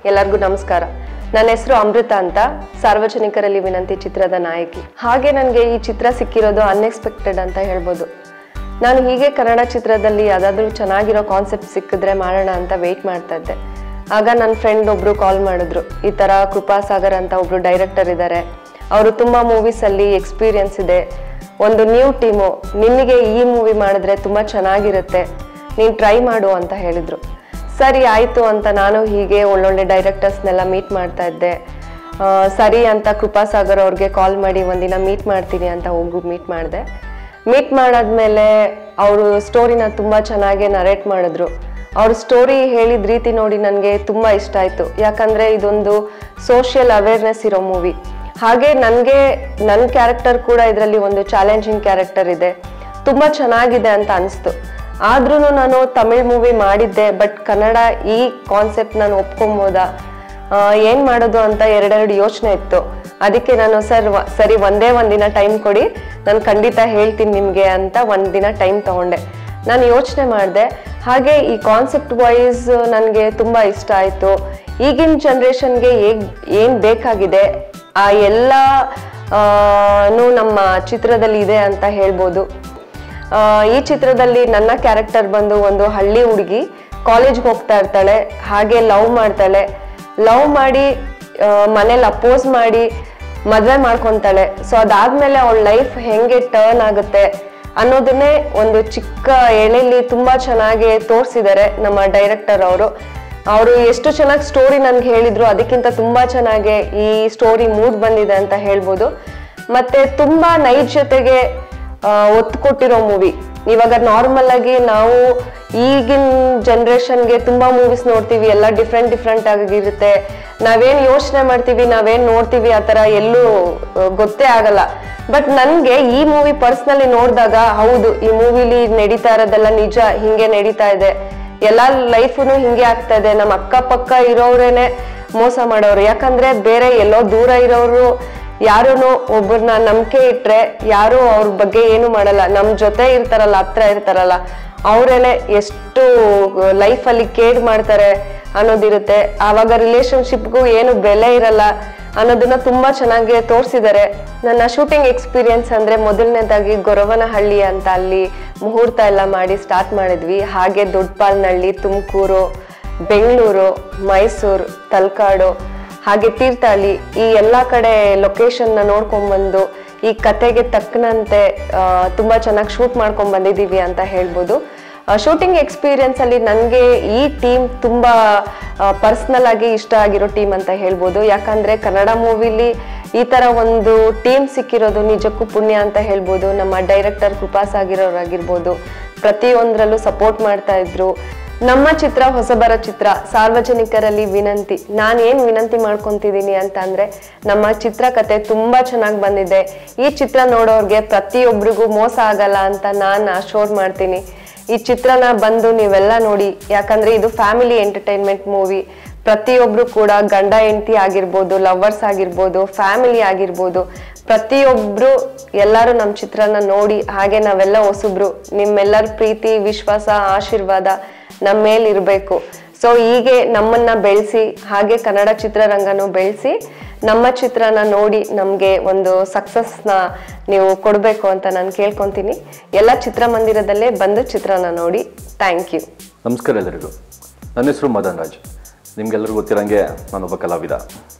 ಎಲ್ಲರಿಗೂ ನಮಸ್ಕಾರ ನನ್ನ ಹೆಸರು ಅಮೃತ ಅಂತ ಸಾರ್ವಜನಿಕರಲ್ಲಿ ವಿನಂತಿ ಚಿತ್ರದ ನಾಯಕಿ ಹಾಗೆ ನನಗೆ ಈ ಚಿತ್ರ ಸಿಕ್ಕಿರೋದು ಅನ್ಎಕ್ಸ್ಪೆಕ್ಟೆಡ್ ಅಂತ ಹೇಳ್ಬೋದು ನಾನು ಹೀಗೆ ಕನ್ನಡ ಚಿತ್ರದಲ್ಲಿ ಯಾವುದಾದ್ರೂ ಚೆನ್ನಾಗಿರೋ ಕಾನ್ಸೆಪ್ಟ್ ಸಿಕ್ಕಿದ್ರೆ ಮಾಡೋಣ ಅಂತ ವೆಯ್ಟ್ ಮಾಡ್ತಾ ಇದ್ದೆ ಆಗ ನನ್ನ ಫ್ರೆಂಡ್ ಒಬ್ರು ಕಾಲ್ ಮಾಡಿದ್ರು ಈ ಥರ ಕೃಪಾಸಾಗರ್ ಅಂತ ಒಬ್ರು ಡೈರೆಕ್ಟರ್ ಇದ್ದಾರೆ ಅವರು ತುಂಬ ಮೂವೀಸಲ್ಲಿ ಎಕ್ಸ್ಪೀರಿಯನ್ಸ್ ಇದೆ ಒಂದು ನ್ಯೂ ಟೀಮು ನಿನಗೆ ಈ ಮೂವಿ ಮಾಡಿದ್ರೆ ತುಂಬ ಚೆನ್ನಾಗಿರುತ್ತೆ ನೀನು ಟ್ರೈ ಮಾಡು ಅಂತ ಹೇಳಿದರು ಸರಿ ಆಯಿತು ಅಂತ ನಾನು ಹೀಗೆ ಒಳ್ಳೊಳ್ಳೆ ಡೈರೆಕ್ಟರ್ಸ್ನೆಲ್ಲ ಮೀಟ್ ಮಾಡ್ತಾ ಇದ್ದೆ ಆ, ಸರಿ ಅಂತ ಕೃಪಾಸಾಗರ್ ಅವ್ರಿಗೆ ಕಾಲ್ ಮಾಡಿ ಒಂದಿನ ಮೀಟ್ ಮಾಡ್ತೀನಿ ಅಂತ ಹೋಗಿ ಮೀಟ್ ಮಾಡಿದೆ ಮೀಟ್ ಮಾಡಾದ್ಮೇಲೆ ಅವರು ಸ್ಟೋರಿನ ತುಂಬ ಚೆನ್ನಾಗಿ ನರೇಟ್ ಮಾಡಿದ್ರು ಅವ್ರ ಸ್ಟೋರಿ ಹೇಳಿದ ರೀತಿ ನೋಡಿ ನನಗೆ ತುಂಬ ಇಷ್ಟ ಆಯಿತು ಯಾಕಂದರೆ ಇದೊಂದು ಸೋಷಿಯಲ್ ಅವೇರ್ನೆಸ್ ಇರೋ ಮೂವಿ ಹಾಗೆ ನನಗೆ ನನ್ನ ಕ್ಯಾರೆಕ್ಟರ್ ಕೂಡ ಇದರಲ್ಲಿ ಒಂದು ಚಾಲೆಂಜಿಂಗ್ ಕ್ಯಾರೆಕ್ಟರ್ ಇದೆ ತುಂಬ ಚೆನ್ನಾಗಿದೆ ಅಂತ ಅನಿಸ್ತು ಆದ್ರೂ ನಾನು ತಮಿಳ್ ಮೂವಿ ಮಾಡಿದ್ದೆ ಬಟ್ ಕನ್ನಡ ಈ ಕಾನ್ಸೆಪ್ಟ್ ನಾನು ಒಪ್ಕೊಬೋದಾ ಏನು ಮಾಡೋದು ಅಂತ ಎರಡೆರಡು ಯೋಚನೆ ಇತ್ತು ಅದಕ್ಕೆ ನಾನು ಸರ್ ಸರಿ ಒಂದೇ ಒಂದಿನ ಟೈಮ್ ಕೊಡಿ ನಾನು ಖಂಡಿತ ಹೇಳ್ತೀನಿ ನಿಮಗೆ ಅಂತ ಒಂದಿನ ಟೈಮ್ ತಗೊಂಡೆ ನಾನು ಯೋಚನೆ ಮಾಡಿದೆ ಹಾಗೆ ಈ ಕಾನ್ಸೆಪ್ಟ್ ವೈಸ್ ನನಗೆ ತುಂಬ ಇಷ್ಟ ಆಯಿತು ಈಗಿನ ಜನ್ರೇಷನ್ಗೆ ಹೇಗ್ ಏನು ಬೇಕಾಗಿದೆ ಆ ಎಲ್ಲ ಆ, ನು ನಮ್ಮ ಚಿತ್ರದಲ್ಲಿ ಇದೆ ಅಂತ ಹೇಳ್ಬೋದು ಆ, ಈ ಚಿತ್ರದಲ್ಲಿ ನನ್ನ ಕ್ಯಾರೆಕ್ಟರ್ ಬಂದು ಒಂದು ಹಳ್ಳಿ ಹುಡುಗಿ ಕಾಲೇಜ್ಗೆ ಹೋಗ್ತಾ ಇರ್ತಾಳೆ ಹಾಗೆ ಲವ್ ಮಾಡ್ತಾಳೆ ಲವ್ ಮಾಡಿ ಮನೇಲಿ ಅಪೋಸ್ ಮಾಡಿ ಮದುವೆ ಮಾಡ್ಕೊತಾಳೆ ಸೊ ಅದಾದ್ಮೇಲೆ ಅವಳ ಲೈಫ್ ಹೆಂಗೆ ಟರ್ನ್ ಆಗುತ್ತೆ ಅನ್ನೋದನ್ನೇ ಒಂದು ಚಿಕ್ಕ ಎಳೆಲಿ ತುಂಬಾ ಚೆನ್ನಾಗಿ ತೋರಿಸಿದ್ದಾರೆ ನಮ್ಮ ಡೈರೆಕ್ಟರ್ ಅವರು ಅವರು ಎಷ್ಟು ಚೆನ್ನಾಗಿ ಸ್ಟೋರಿ ನನ್ಗೆ ಹೇಳಿದ್ರು ಅದಕ್ಕಿಂತ ತುಂಬಾ ಚೆನ್ನಾಗಿ ಈ ಸ್ಟೋರಿ ಮೂಡ್ ಬಂದಿದೆ ಅಂತ ಹೇಳ್ಬೋದು ಮತ್ತೆ ತುಂಬಾ ನೈಜತೆಗೆ ಆ, ಒತ್ತು ಕೊಟ್ಟಿರೋ ಮೂವಿ ಇವಾಗ ನಾರ್ಮಲ್ ಆಗಿ ನಾವು ಈಗಿನ ಜನ್ರೇಷನ್ಗೆ ತುಂಬಾ ಮೂವೀಸ್ ನೋಡ್ತೀವಿ ಎಲ್ಲ ಡಿಫ್ರೆಂಟ್ ಡಿಫ್ರೆಂಟ್ ಆಗಿರುತ್ತೆ ನಾವೇನ್ ಯೋಚನೆ ಮಾಡ್ತೀವಿ ನಾವೇನ್ ನೋಡ್ತೀವಿ ಆ ಥರ ಎಲ್ಲೂ ಆ, ಗೊತ್ತೇ ಆಗಲ್ಲ ಬಟ್ ನನ್ಗೆ ಈ ಮೂವಿ ಪರ್ಸ್ನಲಿ ನೋಡಿದಾಗ ಹೌದು ಈ ಮೂವಿಲಿ ನಡೀತಾ ಇರೋದೆಲ್ಲ ನಿಜ ಹಿಂಗೆ ನಡೀತಾ ಇದೆ ಎಲ್ಲ ಲೈಫುನು ಹಿಂಗೆ ಆಗ್ತಾ ಇದೆ ನಮ್ಮ ಅಕ್ಕಪಕ್ಕ ಇರೋರೇನೆ ಮೋಸ ಮಾಡೋರು ಯಾಕಂದ್ರೆ ಬೇರೆ ಎಲ್ಲೋ ದೂರ ಇರೋರು ಯಾರೂ ಒಬ್ಬರನ್ನ ನಂಬಿಕೆ ಇಟ್ರೆ ಯಾರು ಅವ್ರ ಬಗ್ಗೆ ಏನು ಮಾಡಲ್ಲ ನಮ್ ಜೊತೆ ಇರ್ತಾರಲ್ಲ ಹತ್ರ ಇರ್ತಾರಲ್ಲ ಅವರೇನೆ ಎಷ್ಟು ಲೈಫಲ್ಲಿ ಕೇರ್ ಮಾಡ್ತಾರೆ ಅನ್ನೋದಿರುತ್ತೆ ಆವಾಗ ರಿಲೇಶನ್ಶಿಪ್ಗೂ ಏನು ಬೆಲೆ ಇರಲ್ಲ ಅನ್ನೋದನ್ನ ತುಂಬಾ ಚೆನ್ನಾಗಿ ತೋರಿಸಿದ್ದಾರೆ ನನ್ನ ಶೂಟಿಂಗ್ ಎಕ್ಸ್ಪೀರಿಯನ್ಸ್ ಅಂದ್ರೆ ಮೊದಲನೇದಾಗಿ ಗೊರವನಹಳ್ಳಿ ಅಂತ ಅಲ್ಲಿ ಮುಹೂರ್ತ ಎಲ್ಲ ಮಾಡಿ ಸ್ಟಾರ್ಟ್ ಮಾಡಿದ್ವಿ ಹಾಗೆ ದೊಡ್ಡಪಾಲ್ನಹಳ್ಳಿ ತುಮಕೂರು ಬೆಂಗಳೂರು ಮೈಸೂರು ತಲಕಾಡು ಹಾಗೆ ತೀರ್ಥಹಳ್ಳಿ ಈ ಎಲ್ಲ ಕಡೆ ಲೊಕೇಶನ್ನ ನೋಡ್ಕೊಂಡ್ಬಂದು ಈ ಕತೆಗೆ ತಕ್ಕನಂತೆ ಆ, ತುಂಬಾ ಚೆನ್ನಾಗಿ ಶೂಟ್ ಮಾಡ್ಕೊಂಡ್ ಬಂದಿದ್ದೀವಿ ಅಂತ ಹೇಳ್ಬೋದು ಶೂಟಿಂಗ್ ಎಕ್ಸ್ಪೀರಿಯನ್ಸ್ ಅಲ್ಲಿ ನನಗೆ ಈ ಟೀಮ್ ತುಂಬಾ ಪರ್ಸ್ನಲ್ ಆಗಿ ಇಷ್ಟ ಆಗಿರೋ ಟೀಮ್ ಅಂತ ಹೇಳ್ಬೋದು ಯಾಕಂದ್ರೆ ಕನ್ನಡ ಮೂವಿಲಿ ಈ ತರ ಒಂದು ಟೀಮ್ ಸಿಕ್ಕಿರೋದು ನಿಜಕ್ಕೂ ಪುಣ್ಯ ಅಂತ ಹೇಳ್ಬೋದು ನಮ್ಮ ಡೈರೆಕ್ಟರ್ ಕೃಪಾಸ್ ಆಗಿರೋರಾಗಿರ್ಬೋದು ಪ್ರತಿಯೊಂದರಲ್ಲೂ ಸಪೋರ್ಟ್ ಮಾಡ್ತಾ ಇದ್ರು ನಮ್ಮ ಚಿತ್ರ ಹೊಸಬರ ಚಿತ್ರ ಸಾರ್ವಜನಿಕರಲ್ಲಿ ವಿನಂತಿ ನಾನು ಏನು ವಿನಂತಿ ಮಾಡ್ಕೊಂತಿದ್ದೀನಿ ಅಂತ ಅಂದ್ರೆ ನಮ್ಮ ಚಿತ್ರಕಥೆ ತುಂಬಾ ಚೆನ್ನಾಗಿ ಬಂದಿದೆ ಈ ಚಿತ್ರ ನೋಡೋರ್ಗೆ ಪ್ರತಿಯೊಬ್ಬರಿಗೂ ಮೋಸ ಆಗಲ್ಲ ಅಂತ ನಾನು ಅಶೋರ್ ಮಾಡ್ತೀನಿ ಈ ಚಿತ್ರನ ಬಂದು ನೀವೆಲ್ಲ ನೋಡಿ ಯಾಕಂದ್ರೆ ಇದು ಫ್ಯಾಮಿಲಿ ಎಂಟರ್ಟೈನ್ಮೆಂಟ್ ಮೂವಿ ಪ್ರತಿಯೊಬ್ರು ಕೂಡ ಗಂಡ ಹೆಂಡತಿ ಆಗಿರ್ಬೋದು ಲವರ್ಸ್ ಆಗಿರ್ಬೋದು ಫ್ಯಾಮಿಲಿ ಆಗಿರ್ಬೋದು ಪ್ರತಿಯೊಬ್ರು ಎಲ್ಲರೂ ನಮ್ಮ ಚಿತ್ರನ ನೋಡಿ ಹಾಗೆ ನಾವೆಲ್ಲ ಹೊಸಬ್ರು ನಿಮ್ಮೆಲ್ಲರ ಪ್ರೀತಿ ವಿಶ್ವಾಸ ಆಶೀರ್ವಾದ ನಮ್ಮ ಮೇಲೆ ಇರಬೇಕು ಸೊ ಹೀಗೆ ನಮ್ಮನ್ನ ಬೆಳೆಸಿ ಹಾಗೆ ಕನ್ನಡ ಚಿತ್ರರಂಗನೂ ಬೆಳೆಸಿ ನಮ್ಮ ಚಿತ್ರನ ನೋಡಿ ನಮಗೆ ಒಂದು ಸಕ್ಸಸ್ನ ನೀವು ಕೊಡಬೇಕು ಅಂತ ನಾನು ಕೇಳ್ಕೊತೀನಿ ಎಲ್ಲ ಚಿತ್ರಮಂದಿರದಲ್ಲೇ ಬಂದು ಚಿತ್ರನ ನೋಡಿ ಥ್ಯಾಂಕ್ ಯು ನಮಸ್ಕಾರ ಎಲ್ಲರಿಗೂ ನನ್ನ ಹೆಸರು ಮದನ್ ರಾಜ್ ನಿಮ್ಗೆಲ್ಲರಿಗೂ ಗೊತ್ತಿರಂಗೆ ನಾನೊಬ್ಬ ಕಲಾವಿದ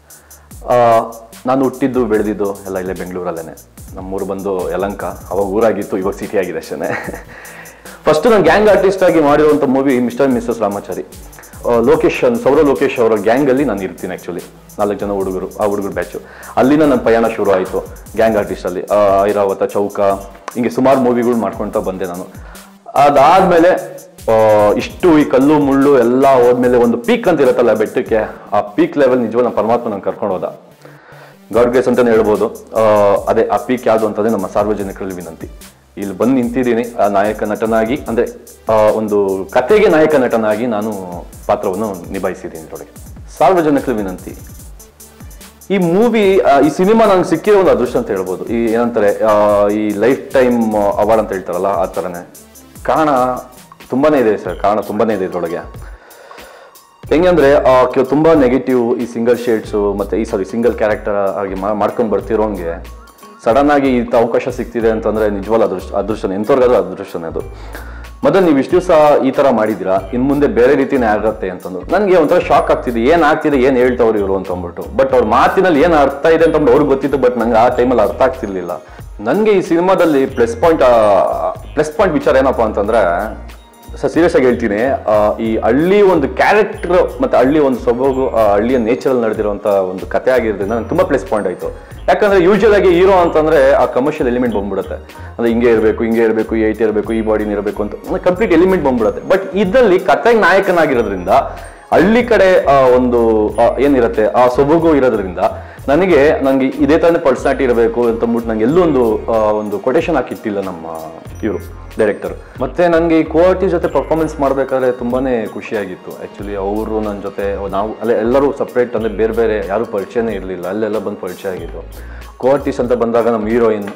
ಆ, ನಾನು ಹುಟ್ಟಿದ್ದು ಬೆಳೆದಿದ್ದು ಎಲ್ಲ ಇಲ್ಲೇ ಬೆಂಗಳೂರಲ್ಲೇ ನಮ್ಮೂರು ಬಂದು ಯಲಂಕ ಅವಾಗ ಊರಾಗಿತ್ತು ಇವಾಗ ಸಿಟಿ ಆಗಿದೆ ಅಷ್ಟೇ ಫಸ್ಟ್ ನಾನು ಗ್ಯಾಂಗ್ ಆರ್ಟಿಸ್ಟ್ ಆಗಿ ಮಾಡಿರುವಂಥ ಮೂವಿ ಮಿಸ್ಟರ್ ಮಿಸ್ಸಸ್ ರಾಮಾಚಾರಿ ಆ, ಲೋಕೇಶ್ ಅನ್- ಸೌರವ್ ಲೋಕೇಶ್ ಅವರ ಗ್ಯಾಂಗಲ್ಲಿ ನಾನು ಇರ್ತೀನಿ ಆ್ಯಕ್ಚುಲಿ ನಾಲ್ಕು ಜನ ಹುಡುಗರು ಆ ಹುಡುಗರು ಬ್ಯಾಚು ಅಲ್ಲಿನ ನನ್ನ ಪಯಣ ಶುರು ಆಯಿತು ಗ್ಯಾಂಗ್ ಆರ್ಟಿಸ್ಟಲ್ಲಿ ಐರಾವತ ಚೌಕ ಹಿಂಗೆ ಸುಮಾರು ಮೂವಿಗಳು ಮಾಡ್ಕೊಳ್ತಾ ಬಂದೆ ನಾನು ಅದಾದ್ಮೇಲೆ ಆ, ಇಷ್ಟು ಈ ಕಲ್ಲು ಮುಳ್ಳು ಎಲ್ಲ ಹೋದ್ಮೇಲೆ ಒಂದು ಪೀಕ್ ಅಂತ ಇರುತ್ತಲ್ಲ ಬೆಟ್ಟಕ್ಕೆ ಆ ಪೀಕ್ ಲೆವೆಲ್ ನಿಜವಾಗ ನಮ್ಮ ಪರಮಾತ್ಮ ನಂಗೆ ಕರ್ಕೊಂಡು ಹೋದ ಗಾಡ್ ಗ್ರೇಸ್ ಅಂತಾನೆ ಹೇಳ್ಬೋದು ಆ, ಅದೇ ಆ ಪೀಕ್ ಯಾವುದು ಅಂತಂದ್ರೆ ನಮ್ಮ ಸಾರ್ವಜನಿಕರಲ್ಲಿ ವಿನಂತಿ ಇಲ್ಲಿ ಬಂದು ನಿಂತಿದ್ದೀನಿ ಆ ನಾಯಕ ನಟನಾಗಿ ಅಂದ್ರೆ ಆ, ಒಂದು ಕತೆಗೆ ನಾಯಕ ನಟನಾಗಿ ನಾನು ಪಾತ್ರವನ್ನು ನಿಭಾಯಿಸಿದ್ದೀನಿ ಇದರೊಳಗೆ ಸಾರ್ವಜನಿಕರ ವಿನಂತಿ ಈ ಮೂವಿ ಈ ಸಿನಿಮಾ ನಂಗೆ ಸಿಕ್ಕಿರೋ ಒಂದು ಅದೃಷ್ಟ ಅಂತ ಹೇಳ್ಬೋದು ಈ ಏನಂತಾರೆ ಆ, ಈ ಲೈಫ್ ಟೈಮ್ ಅವಾರ್ಡ್ ಅಂತ ಹೇಳ್ತಾರಲ್ಲ ಆ ಥರನೇ ಕಾರಣ ತುಂಬಾನೇ ಇದೆ ಸರ್ ಕಾರಣ ತುಂಬಾನೇ ಇದೆ ಇದರೊಳಗೆ ಹೆಂಗಂದ್ರೆ ಆ, ಕೆಲ ತುಂಬಾ ನೆಗೆಟಿವ್ ಈ ಸಿಂಗಲ್ ಶೇಡ್ಸ್ ಮತ್ತೆ ಈ ಸಾರಿ ಸಿಂಗಲ್ ಕ್ಯಾರೆಕ್ಟರ್ ಆಗಿ ಮಾ- ಮಾಡ್ಕೊಂಡ್ ಬರ್ತಿರೋಂಗೆ ಸಡನ್ ಆಗಿ ಇಂಥ ಅವಕಾಶ ಸಿಗ್ತಿದೆ ಅಂತಂದ್ರೆ ನಿಜವಾದ ಅದೃಷ್ಟ ಅದೃಷ್ಟನೇ ಎಂಥವ್ರಿಗಾದ್ರೂ ಅದೃಷ್ಟನೇ ಅದು ಮತ್ತೆ ನೀವು ಇಷ್ಟು ದಿವಸ ಈ ತರ ಮಾಡಿದಿರಾ ಇನ್ ಮುಂದೆ ಬೇರೆ ರೀತಿನೇ ಆಗತ್ತೆ ಅಂತಂದು ನನಗೆ ಒಂಥರ ಶಾಕ್ ಆಗ್ತಿದೆ ಏನ್ ಆಗ್ತಿದೆ ಏನ್ ಹೇಳ್ತಾವ್ರು ಇವರು ಅಂತ ಅಂದ್ಬಿಟ್ಟು ಬಟ್ ಅವ್ರ ಮಾತಿನಲ್ಲಿ ಏನ್ ಅರ್ಥ ಇದೆ ಅಂತ ಅಂದ್ಬಿಟ್ಟು ಅವ್ರಿಗೆ ಗೊತ್ತಿತ್ತು ಬಟ್ ನಂಗೆ ಆ ಟೈಮಲ್ಲಿ ಅರ್ಥ ಆಗ್ತಿರ್ಲಿಲ್ಲ ನನಗೆ ಈ ಸಿನಿಮಾದಲ್ಲಿ ಪ್ಲಸ್ ಪಾಯಿಂಟ್ ಪ್ಲಸ್ ಪಾಯಿಂಟ್ ವಿಚಾರ ಏನಪ್ಪಾ ಅಂತಂದ್ರೆ ಸರ್ ಸೀರಿಯಸ್ ಆಗಿ ಹೇಳ್ತೀನಿ ಆ, ಈ ಹಳ್ಳಿ ಒಂದು ಕ್ಯಾರೆಕ್ಟರ್ ಮತ್ತೆ ಹಳ್ಳಿ ಒಂದು ಸೊಬಗು ಆ ಹಳ್ಳಿಯ ನೇಚರಲ್ಲಿ ನಡೆದಿರುವಂತ ಒಂದು ಕತೆ ಆಗಿರೋದ್ರಿಂದ ನಂಗೆ ತುಂಬಾ ಪ್ಲಸ್ ಪಾಯಿಂಟ್ ಆಯ್ತು ಯಾಕಂದ್ರೆ ಯೂಶುವಲ್ ಆಗಿ ಹೀರೋ ಅಂತಂದ್ರೆ ಆ ಕಮರ್ಷಿಯಲ್ ಎಲಿಮೆಂಟ್ ಬಂದ್ಬಿಡುತ್ತೆ ಅಂದ್ರೆ ಹಿಂಗೆ ಇರಬೇಕು ಹಿಂಗೆ ಇರಬೇಕು ಈ ಐಟ್ ಇರಬೇಕು ಈ ಬಾಡಿನ ಇರಬೇಕು ಅಂತ ಕಂಪ್ಲೀಟ್ ಎಲಿಮೆಂಟ್ ಬಂದ್ಬಿಡುತ್ತೆ ಬಟ್ ಇದರಲ್ಲಿ ಕತೆಗೆ ನಾಯಕನಾಗಿರೋದ್ರಿಂದ ಹಳ್ಳಿ ಕಡೆ ಆ ಒಂದು ಆ, ಏನಿರುತ್ತೆ ಆ ಸೊಬಗು ಇರೋದ್ರಿಂದ ನನಗೆ ನನಗೆ ಇದೇ ಥರನೇ ಪರ್ಸನಾಲಿಟಿ ಇರಬೇಕು ಅಂತ ಅಂದ್ಬಿಟ್ಟು ನಂಗೆ ಎಲ್ಲೂ ಒಂದು ಆ, ಒಂದು ಕೊಟೇಶನ್ ಹಾಕಿಟ್ಟಿಲ್ಲ ನಮ್ಮ ಇವರು ಡೈರೆಕ್ಟರ್ ಮತ್ತೆ ನನಗೆ ಈ ಕೋಆರ್ಟಿ ಜೊತೆ ಪರ್ಫಾರ್ಮೆನ್ಸ್ ಮಾಡಬೇಕಾದ್ರೆ ತುಂಬಾನೇ ಖುಷಿಯಾಗಿತ್ತು ಆ್ಯಕ್ಚುಲಿ ಅವರು ನನ್ನ ಜೊತೆ ನಾವು ಅಲ್ಲೇ ಎಲ್ಲರೂ ಸಪ್ರೇಟ್ ಅಂದರೆ ಬೇರೆ ಬೇರೆ ಯಾರೂ ಪರಿಚಯನೇ ಇರಲಿಲ್ಲ ಅಲ್ಲೆಲ್ಲ ಬಂದು ಪರಿಚಯ ಆಗಿದ್ದು ಕೋಆರ್ಟಿಸ್ಟ್ ಅಂತ ಬಂದಾಗ ನಮ್ಮ ಹೀರೋಯಿನ್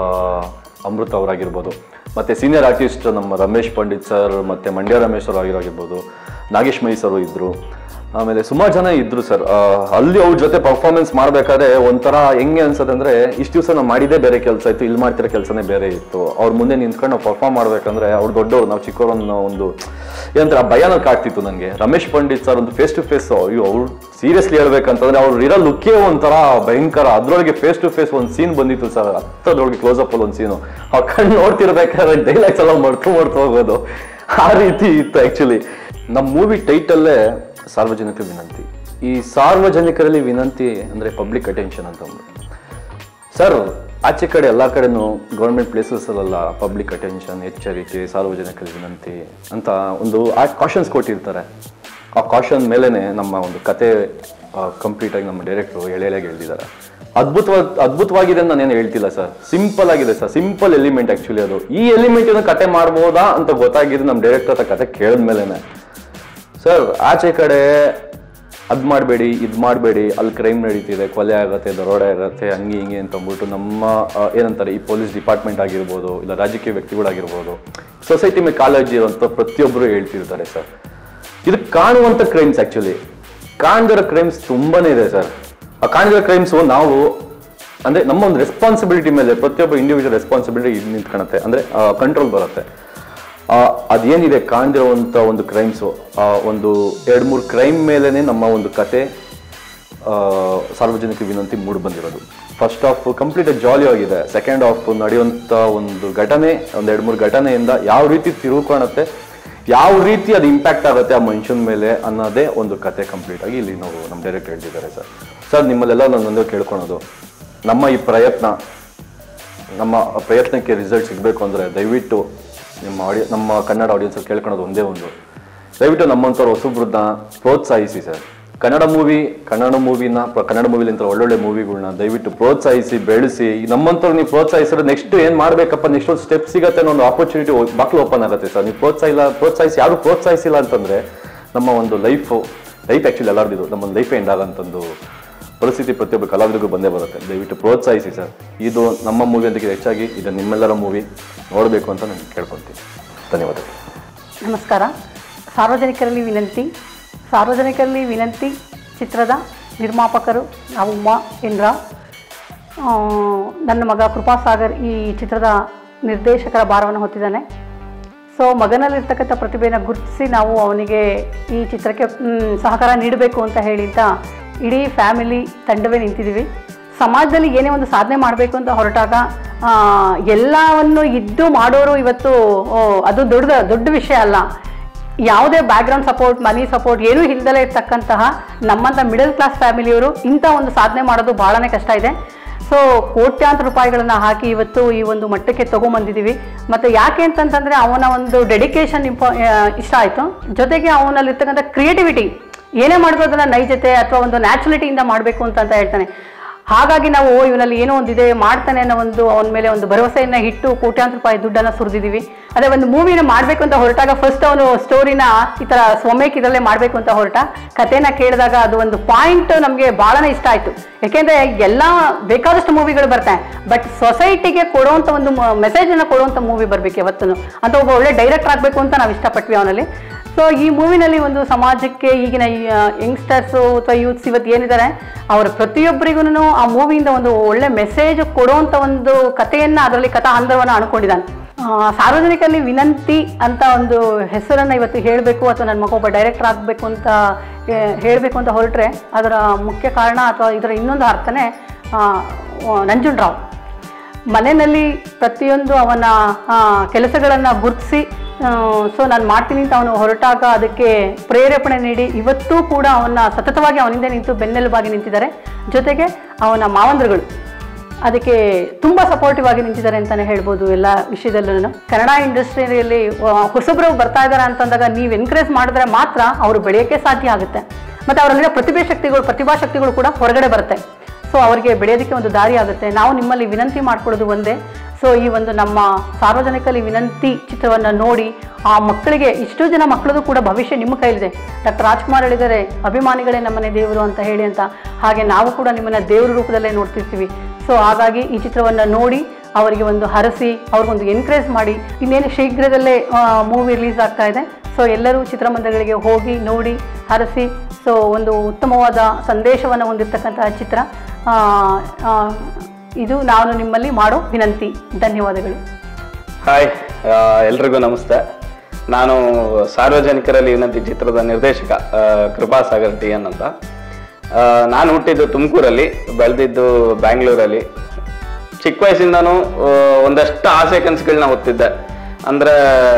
ಅಮೃತ ಅವರಾಗಿರ್ಬೋದು ಮತ್ತೆ ಸೀನಿಯರ್ ಆರ್ಟಿಸ್ಟ್ ನಮ್ಮ ರಮೇಶ್ ಪಂಡಿತ್ ಸರ್ ಮತ್ತೆ ಮಂಡ್ಯ ರಮೇಶ್ ಅವರು ಆಗಿರೋಗಿರ್ಬೋದು ನಾಗೇಶ್ ಮೈ ಸರ್ ಇದ್ರು ಆಮೇಲೆ ಸುಮಾರು ಜನ ಇದ್ರು ಸರ್ ಅಲ್ಲಿ ಅವ್ರ ಜೊತೆ ಪರ್ಫಾರ್ಮೆನ್ಸ್ ಮಾಡ್ಬೇಕಾದ್ರೆ ಒಂಥರ ಹೆಂಗೆ ಅನ್ಸತ್ತೆ ಅಂದ್ರೆ ಇಷ್ಟು ದಿವಸ ನಾವು ಮಾಡಿದೇ ಬೇರೆ ಕೆಲಸ ಇತ್ತು ಇಲ್ಲಿ ಮಾಡ್ತಿರೋ ಕೆಲಸನೇ ಬೇರೆ ಇತ್ತು ಅವ್ರ ಮುಂದೆ ನಿಂತ್ಕೊಂಡು ನಾವು ಪರ್ಫಾರ್ಮ್ ಮಾಡ್ಬೇಕಂದ್ರೆ ಅವ್ರು ದೊಡ್ಡವ್ರು ನಾವು ಚಿಕ್ಕವ್ರು ಅನ್ನೋ ಒಂದು ಏನಂತಾರೆ ಆ ಭಯನ ಕಾಡ್ತಿತ್ತು ನನಗೆ ರಮೇಶ್ ಪಂಡಿತ್ ಸರ್ ಒಂದು ಫೇಸ್ ಟು ಫೇಸ್ ಅಯ್ಯೋ ಅವ್ರು ಸೀರಿಯಸ್ಲಿ ಹೇಳ್ಬೇಕಂತಂದ್ರೆ ಅವ್ರು ಇರೋ ಲುಕ್ಕೇ ಒಂಥರ ಭಯಂಕರ ಅದ್ರೊಳಗೆ ಫೇಸ್ ಟು ಫೇಸ್ ಒಂದು ಸೀನ್ ಬಂದಿತ್ತು ಸರ್ ಹತ್ತದ್ರೊಳಗೆ ಕ್ಲೋಸ್ ಅಪ್ ಅಲ್ಲಿ ಒಂದು ಸೀನು ಆ ಕಣ್ಣು ನೋಡ್ತಿರ್ಬೇಕಾದ್ರೆ ಡೈಲಾಗ್ಸ್ ಎಲ್ಲ ಮರ್ತು ಮರ್ತು ಹೋಗೋದು ಆ ರೀತಿ ಇತ್ತು ಆಕ್ಚುಲಿ ನಮ್ಮ ಮೂವಿ ಟೈಟಲ್ಲೇ ಸಾರ್ವಜನಿಕ ವಿನಂತಿ ಈ ಸಾರ್ವಜನಿಕರಲ್ಲಿ ವಿನಂತಿ ಅಂದ್ರೆ ಪಬ್ಲಿಕ್ ಅಟೆನ್ಷನ್ ಅಂತ ಅಂದ್ಬಿಟ್ಟು ಸರ್ ಆಚೆ ಕಡೆ ಎಲ್ಲ ಕಡೆನೂ ಗೌರ್ಮೆಂಟ್ ಪ್ಲೇಸಸ್ಸಲ್ಲೆಲ್ಲ ಪಬ್ಲಿಕ್ ಅಟೆನ್ಷನ್ ಎಚ್ಚರಿಕೆ ಸಾರ್ವಜನಿಕರ ವಿನಂತಿ ಅಂತ ಒಂದು ಆ ಕಾಷನ್ಸ್ ಕೊಟ್ಟಿರ್ತಾರೆ ಆ ಕಾಷನ್ ಮೇಲೇನೆ ನಮ್ಮ ಒಂದು ಕತೆ ಕಂಪ್ಲೀಟ್ ಆಗಿ ನಮ್ಮ ಡೈರೆಕ್ಟ್ರು ಎಳೆಳೆಗೆ ಹೇಳ್ತಿದ್ದಾರೆ ಅದ್ಭುತವಾಗಿ ಅದ್ಭುತವಾಗಿದೆ ಅಂತ ನಾನೇನು ಹೇಳ್ತಿಲ್ಲ ಸರ್ ಸಿಂಪಲ್ ಆಗಿದೆ ಸರ್ ಸಿಂಪಲ್ ಎಲಿಮೆಂಟ್ ಆಕ್ಚುಲಿ ಅದು ಈ ಎಲಿಮೆಂಟ್ ಕತೆ ಮಾಡ್ಬೋದಾ ಅಂತ ಗೊತ್ತಾಗಿದ್ದು ನಮ್ಮ ಡೈರೆಕ್ಟರ್ ಹತ್ರ ಕತೆ ಕೇಳಿದ್ಮೇಲೆನೆ ಸರ್ ಆಚೆ ಕಡೆ ಅದ್ ಮಾಡಬೇಡಿ ಇದು ಮಾಡಬೇಡಿ ಅಲ್ಲಿ ಕ್ರೈಮ್ ನಡೀತಿದೆ ಕೊಲೆ ಆಗತ್ತೆ ದರೋಡೆ ಆಗತ್ತೆ ಹಂಗೆ ಹಿಂಗೆ ಅಂತ ಅಂದ್ಬಿಟ್ಟು ನಮ್ಮ ಆ, ಏನಂತಾರೆ ಈ ಪೊಲೀಸ್ ಡಿಪಾರ್ಟ್ಮೆಂಟ್ ಆಗಿರ್ಬೋದು ಇಲ್ಲ ರಾಜಕೀಯ ವ್ಯಕ್ತಿಗಳಾಗಿರ್ಬೋದು ಸೊಸೈಟಿ ಮೇಲೆ ಕಾಳಜಿ ಇರುವಂಥ ಪ್ರತಿಯೊಬ್ಬರು ಹೇಳ್ತಿರ್ತಾರೆ ಸರ್ ಇದು ಕಾಣುವಂಥ ಕ್ರೈಮ್ಸ್ ಆ್ಯಕ್ಚುಲಿ ಕಾಣ್ದಿರೋ ಕ್ರೈಮ್ಸ್ ತುಂಬಾನೇ ಇದೆ ಸರ್ ಆ ಕಾಣ್ದಿರೋ ಕ್ರೈಮ್ಸು ನಾವು ಅಂದ್ರೆ ನಮ್ಮ ಒಂದು ರೆಸ್ಪಾನ್ಸಿಬಿಲಿಟಿ ಮೇಲೆ ಪ್ರತಿಯೊಬ್ಬ ಇಂಡಿವಿಜುವಲ್ ರೆಸ್ಪಾನ್ಸಿಬಿಲಿಟಿ ನಿಂತ್ಕೊಳತ್ತೆ ಅಂದ್ರೆ ಕಂಟ್ರೋಲ್ ಬರುತ್ತೆ ಆ, ಅದೇನಿದೆ ಕಾಣ್ದಿರುವಂತ ಒಂದು ಕ್ರೈಮ್ಸು ಒಂದು ಎರಡು ಮೂರು ಕ್ರೈಮ್ ಮೇಲೇನೆ ನಮ್ಮ ಒಂದು ಕತೆ ಆ, ಸಾರ್ವಜನಿಕ ವಿನಂತಿ ಮೂಡ್ ಬಂದಿರೋದು ಫಸ್ಟ್ ಹಾಫ್ ಕಂಪ್ಲೀಟ್ ಜಾಲಿ ಆಗಿದೆ ಸೆಕೆಂಡ್ ಹಾಫ್ ನಡೆಯುವಂತ ಒಂದು ಘಟನೆ ಒಂದ್ ಎರಡು ಮೂರು ಘಟನೆಯಿಂದ ಯಾವ ರೀತಿ ತಿರುಗ್ಕೊಳತ್ತೆ ಯಾವ ರೀತಿ ಅದು ಇಂಪ್ಯಾಕ್ಟ್ ಆಗುತ್ತೆ ಆ ಮನುಷ್ಯನ ಮೇಲೆ ಅನ್ನೋದೇ ಒಂದು ಕತೆ ಕಂಪ್ಲೀಟ್ ಆಗಿ ಇಲ್ಲಿ ನಾವು ನಮ್ಮ ಡೈರೆಕ್ಟ್ ಹೇಳ್ತಿದ್ದಾರೆ ಸರ್ ಸರ್ ನಿಮ್ಮಲ್ಲೆಲ್ಲ ನಾನು ಒಂದು ಕೇಳ್ಕೊಳೋದು ನಮ್ಮ ಈ ಪ್ರಯತ್ನ ನಮ್ಮ ಪ್ರಯತ್ನಕ್ಕೆ ರಿಸಲ್ಟ್ ಸಿಗಬೇಕು ಅಂದರೆ ದಯವಿಟ್ಟು ನಿಮ್ಮ ಆಡಿಯೋ ನಮ್ಮ ಕನ್ನಡ ಆಡಿಯನ್ಸ್ ಕೇಳ್ಕೊಳೋದು ಒಂದೇ ಒಂದು ದಯವಿಟ್ಟು ನಮ್ಮಂಥವ್ರು ಹೊಸಬ್ರನ್ನ ಪ್ರೋತ್ಸಾಹಿಸಿ ಸರ್ ಕನ್ನಡ ಮೂವಿ ಕನ್ನಡ ಮೂವಿನ ಕನ್ನಡ ಮೂವಿಲಿಂತ ಒಳ್ಳೊಳ್ಳೆ ಮೂವಿಗಳನ್ನ ದಯವಿಟ್ಟು ಪ್ರೋತ್ಸಾಹಿಸಿ ಬೆಳೆಸಿ ನಮ್ಮಂಥವ್ರು ನೀವು ಪ್ರೋತ್ಸಾಹಿಸಿದ್ರೆ ನೆಕ್ಸ್ಟ್ ಏನು ಮಾಡಬೇಕಪ್ಪ ನೆಕ್ಸ್ಟ್ ಒಂದು ಸ್ಟೆಪ್ ಸಿಗತ್ತೆ ಅನ್ನೋ ಒಂದು ಆಪರ್ಚುನಿಟಿ ಬಾಕ್ಲು ಓಪನ್ ಆಗುತ್ತೆ ಸರ್ ನೀವು ಪ್ರೋತ್ಸಾಹಿಲ್ಲ ಪ್ರೋತ್ಸಾಹಿಸಿ ಯಾರು ಪ್ರೋತ್ಸಾಹಿಸಿಲ್ಲ ಅಂತಂದ್ರೆ ನಮ್ಮ ಒಂದು ಲೈಫು ಲೈಫ್ ಆ್ಯಕ್ಚುಲಿ ಎಲ್ಲರದಿದು ನಮ್ಮ ಒಂದು ಲೈಫೇ ಎಂಡ್ ಆಗಂತಂದು ಪರಿಸ್ಥಿತಿ ಪ್ರತಿಯೊಬ್ಬ ಕಲಾವಿದರಿಗೂ ಬಂದೇ ಬರುತ್ತೆ ದಯವಿಟ್ಟು ಪ್ರೋತ್ಸಾಹಿಸಿ ಸರ್ ಇದು ನಮ್ಮ ಮೂವಿ ಅಂತ ಹೆಚ್ಚಾಗಿ ಇದು ನಿಮ್ಮೆಲ್ಲರ ಮೂವಿ ನೋಡಬೇಕು ಅಂತ ನಾನು ಕೇಳ್ಕೊತೀನಿ ಧನ್ಯವಾದಗಳು ನಮಸ್ಕಾರ ಸಾರ್ವಜನಿಕರಲ್ಲಿ ವಿನಂತಿ ಸಾರ್ವಜನಿಕರಲ್ಲಿ ವಿನಂತಿ ಚಿತ್ರದ ನಿರ್ಮಾಪಕರು ನಾವು ಉಮಾ ಇಂದ್ರ ಆ, ನನ್ನ ಮಗ ಕೃಪಾಸಾಗರ್ ಈ ಚಿತ್ರದ ನಿರ್ದೇಶಕರ ಭಾರವನ್ನು ಹೊತ್ತಿದ್ದಾನೆ ಸೊ ಮಗನಲ್ಲಿರ್ತಕ್ಕಂಥ ಪ್ರತಿಭೆಯನ್ನು ಗುರುತಿಸಿ ನಾವು ಅವನಿಗೆ ಈ ಚಿತ್ರಕ್ಕೆ ಮ್, ಸಹಕಾರ ನೀಡಬೇಕು ಅಂತ ಹೇಳಿ ಅಂತ ಇಡೀ ಫ್ಯಾಮಿಲಿ ತಂಡವೇ ನಿಂತಿದ್ದೀವಿ ಸಮಾಜದಲ್ಲಿ ಏನೇ ಒಂದು ಸಾಧನೆ ಮಾಡಬೇಕು ಅಂತ ಹೊರಟಾಗ ಆ, ಎಲ್ಲವನ್ನು ಇದ್ದು ಮಾಡೋರು ಇವತ್ತು ಓ, ಅದು ದೊಡ್ಡ ದೊಡ್ಡ ವಿಷಯ ಅಲ್ಲ ಯಾವುದೇ ಬ್ಯಾಕ್ಗ್ರೌಂಡ್ ಸಪೋರ್ಟ್ ಮನಿ ಸಪೋರ್ಟ್ ಏನೂ ಇಲ್ದಲೇ ಇರ್ತಕ್ಕಂತಹ ನಮ್ಮಂಥ ಮಿಡಲ್ ಕ್ಲಾಸ್ ಫ್ಯಾಮಿಲಿಯವರು ಇಂಥ ಒಂದು ಸಾಧನೆ ಮಾಡೋದು ಬಹಳನೇ ಕಷ್ಟ ಇದೆ ಸೊ ಕೋಟ್ಯಾಂತರ ರೂಪಾಯಿಗಳನ್ನ ಹಾಕಿ ಇವತ್ತು ಈ ಒಂದು ಮಟ್ಟಕ್ಕೆ ತಗೊಂಬಂದಿದ್ದೀವಿ ಮತ್ತು ಯಾಕೆ ಅಂತಂತಂದರೆ ಅವನ ಒಂದು ಡೆಡಿಕೇಶನ್ ಇಂಪ ಆ, ಇಷ್ಟ ಆಯಿತು ಜೊತೆಗೆ ಅವನಲ್ಲಿರ್ತಕ್ಕಂಥ ಕ್ರಿಯೇಟಿವಿಟಿ ಏನೇ ಮಾಡಿದ್ರು ಅದನ್ನ ನೈಜತೆ ಅಥವಾ ಒಂದು ನ್ಯಾಚುರಲಿಟಿಯಿಂದ ಮಾಡಬೇಕು ಅಂತ ಅಂತ ಹೇಳ್ತಾನೆ ಹಾಗಾಗಿ ನಾವು ಓ, ಇವನಲ್ಲಿ ಏನೋ ಒಂದಿದೆ ಮಾಡ್ತಾನೆ ಅನ್ನೋ ಒಂದು ಅವನ ಮೇಲೆ ಒಂದು ಭರವಸೆಯನ್ನ ಇಟ್ಟು ಕೋಟ್ಯಾಂತರ ರೂಪಾಯಿ ದುಡ್ಡನ್ನ ಸುರಿದಿದ್ದೀವಿ ಅದೇ ಒಂದು ಮೂವಿನ ಮಾಡಬೇಕು ಅಂತ ಹೊರಟಾಗ ಫಸ್ಟ್ ಅವನು ಸ್ಟೋರಿನ ಈ ಥರ ಸ್ವಮೇಕ್ ಇದರಲ್ಲೇ ಮಾಡಬೇಕು ಅಂತ ಹೊರಟ ಕಥೆನ ಕೇಳಿದಾಗ ಅದು ಒಂದು ಪಾಯಿಂಟ್ ನಮಗೆ ಭಾಳನೇ ಇಷ್ಟ ಆಯಿತು ಯಾಕೆಂದರೆ ಎಲ್ಲ ಬೇಕಾದಷ್ಟು ಮೂವಿಗಳು ಬರ್ತಾವೆ ಬಟ್ ಸೊಸೈಟಿಗೆ ಕೊಡುವಂಥ ಒಂದು ಮೆಸೇಜನ್ನು ಕೊಡುವಂಥ ಮೂವಿ ಬರಬೇಕು ಯಾವತ್ತೂ ಅಂತ ಒಬ್ಬ ಒಳ್ಳೆ ಡೈರೆಕ್ಟರ್ ಆಗಬೇಕು ಅಂತ ನಾವು ಇಷ್ಟಪಟ್ವಿ ಅವನಲ್ಲಿ ಸೊ ಈ ಮೂವಿನಲ್ಲಿ ಒಂದು ಸಮಾಜಕ್ಕೆ ಈಗಿನ ಯಂಗ್ಸ್ಟರ್ಸು ಅಥವಾ ಯೂತ್ಸ್ ಇವತ್ತು ಏನಿದ್ದಾರೆ ಅವರ ಪ್ರತಿಯೊಬ್ಬರಿಗೂ ಆ ಮೂವಿಯಿಂದ ಒಂದು ಒಳ್ಳೆ ಮೆಸೇಜ್ ಕೊಡುವಂಥ ಒಂದು ಕಥೆಯನ್ನು ಅದರಲ್ಲಿ ಕಥಾ ಹಂದರವನ್ನು ಅನ್ಕೊಂಡಿದ್ದಾನೆ ಆ, ಸಾರ್ವಜನಿಕರಲ್ಲಿ ವಿನಂತಿ ಅಂತ ಒಂದು ಹೆಸರನ್ನು ಇವತ್ತು ಹೇಳಬೇಕು ಅಥವಾ ನನ್ನ ಮಗ ಒಬ್ಬ ಡೈರೆಕ್ಟರ್ ಆಗಬೇಕು ಅಂತ ಹೇಳಬೇಕು ಅಂತ ಹೊರಟ್ರೆ ಅದರ ಮುಖ್ಯ ಕಾರಣ ಅಥವಾ ಇದರ ಇನ್ನೊಂದು ಅರ್ಥನೇ ಆ, ನಂಜುಂಡರಾವ್ ಮನೆಯಲ್ಲಿ ಪ್ರತಿಯೊಂದು ಅವನ ಕೆಲಸಗಳನ್ನು ಗುರುತಿಸಿ ಸೊ ನಾನು ಮಾಡ್ತೀನಿ ಅಂತ ಅವನು ಹೊರಟಾಗ ಅದಕ್ಕೆ ಪ್ರೇರೇಪಣೆ ನೀಡಿ ಇವತ್ತೂ ಕೂಡ ಅವನ್ನ ಸತತವಾಗಿ ಅವನಿಂದ ನಿಂತು ಬೆನ್ನೆಲುಬಾಗಿ ನಿಂತಿದ್ದಾರೆ ಜೊತೆಗೆ ಅವನ ಮಾವಂದ್ರುಗಳು ಅದಕ್ಕೆ ತುಂಬ ಸಪೋರ್ಟಿವ್ ಆಗಿ ನಿಂತಿದ್ದಾರೆ ಅಂತಲೇ ಹೇಳ್ಬೋದು ಎಲ್ಲ ವಿಷಯದಲ್ಲೂ ಕನ್ನಡ ಇಂಡಸ್ಟ್ರಿಯಲ್ಲಿ ಹೊಸಬ್ರು ಬರ್ತಾ ಇದ್ದಾರೆ ಅಂತಂದಾಗ ನೀವು ಎನ್ಕರೇಜ್ ಮಾಡಿದ್ರೆ ಮಾತ್ರ ಅವರು ಬೆಳೆಯೋಕ್ಕೆ ಸಾಧ್ಯ ಆಗುತ್ತೆ ಮತ್ತು ಅವರಲ್ಲಿರೋ ಪ್ರತಿಭೆ ಶಕ್ತಿಗಳು ಪ್ರತಿಭಾ ಶಕ್ತಿಗಳು ಕೂಡ ಹೊರಗಡೆ ಬರುತ್ತೆ ಸೊ ಅವರಿಗೆ ಬೆಳೆಯೋದಕ್ಕೆ ಒಂದು ದಾರಿ ಆಗುತ್ತೆ ನಾವು ನಿಮ್ಮಲ್ಲಿ ವಿನಂತಿ ಮಾಡ್ಕೊಳ್ಳೋದು ಒಂದೇ ಸೊ ಈ ಒಂದು ನಮ್ಮ ಸಾರ್ವಜನಿಕರಲ್ಲಿ ವಿನಂತಿ ಚಿತ್ರವನ್ನು ನೋಡಿ ಆ ಮಕ್ಕಳಿಗೆ ಇಷ್ಟು ಜನ ಮಕ್ಕಳದು ಕೂಡ ಭವಿಷ್ಯ ನಿಮ್ಮ ಕೈಲಿದೆ ಡಾಕ್ಟರ್ ರಾಜ್ಕುಮಾರ್ ಹೇಳಿದರೆ ಅಭಿಮಾನಿಗಳೇ ನಮ್ಮನೆ ದೇವರು ಅಂತ ಹೇಳಿ ಅಂತ ಹಾಗೆ ನಾವು ಕೂಡ ನಿಮ್ಮನ್ನ ದೇವರ ರೂಪದಲ್ಲೇ ನೋಡ್ತಿರ್ತೀವಿ ಸೊ ಹಾಗಾಗಿ ಈ ಚಿತ್ರವನ್ನು ನೋಡಿ ಅವರಿಗೆ ಒಂದು ಹರಸಿ ಅವ್ರಿಗೊಂದು ಎನ್ಕರೇಜ್ ಮಾಡಿ ಇನ್ನೇನು ಶೀಘ್ರದಲ್ಲೇ ಮೂವಿ ರಿಲೀಸ್ ಆಗ್ತಾ ಇದೆ ಸೊ ಎಲ್ಲರೂ ಚಿತ್ರಮಂದಿರಗಳಿಗೆ ಹೋಗಿ ನೋಡಿ ಹರಸಿ ಸೊ ಒಂದು ಉತ್ತಮವಾದ ಸಂದೇಶವನ್ನು ಹೊಂದಿರತಕ್ಕಂತಹ ಚಿತ್ರ ಆ, ಆ, ಇದು ನಾನು ನಿಮ್ಮಲ್ಲಿ ಮಾಡೋ ವಿನಂತಿ ಧನ್ಯವಾದಗಳು ಹಾಯ್ ಆ, ಎಲ್ರಿಗೂ ನಮಸ್ತೆ ನಾನು ಸಾರ್ವಜನಿಕರಲ್ಲಿ ವಿನಂತಿ ಚಿತ್ರದ ನಿರ್ದೇಶಕ ಆ, ಕೃಪಾಸಾಗರ್ ಟಿ ಎನ್ ಅಂತ ಆ, ನಾನು ಹುಟ್ಟಿದ್ದು ತುಮಕೂರಲ್ಲಿ ಬೆಳೆದಿದ್ದು ಬ್ಯಾಂಗ್ಳೂರಲ್ಲಿ ಚಿಕ್ಕ ವಯಸ್ಸಿಂದನೂ ಆ, ಒಂದಷ್ಟು ಆಸೆ ಕನಸುಗಳನ್ನ ಹೊತ್ತಿದ್ದೆ ಅಂದ್ರೆ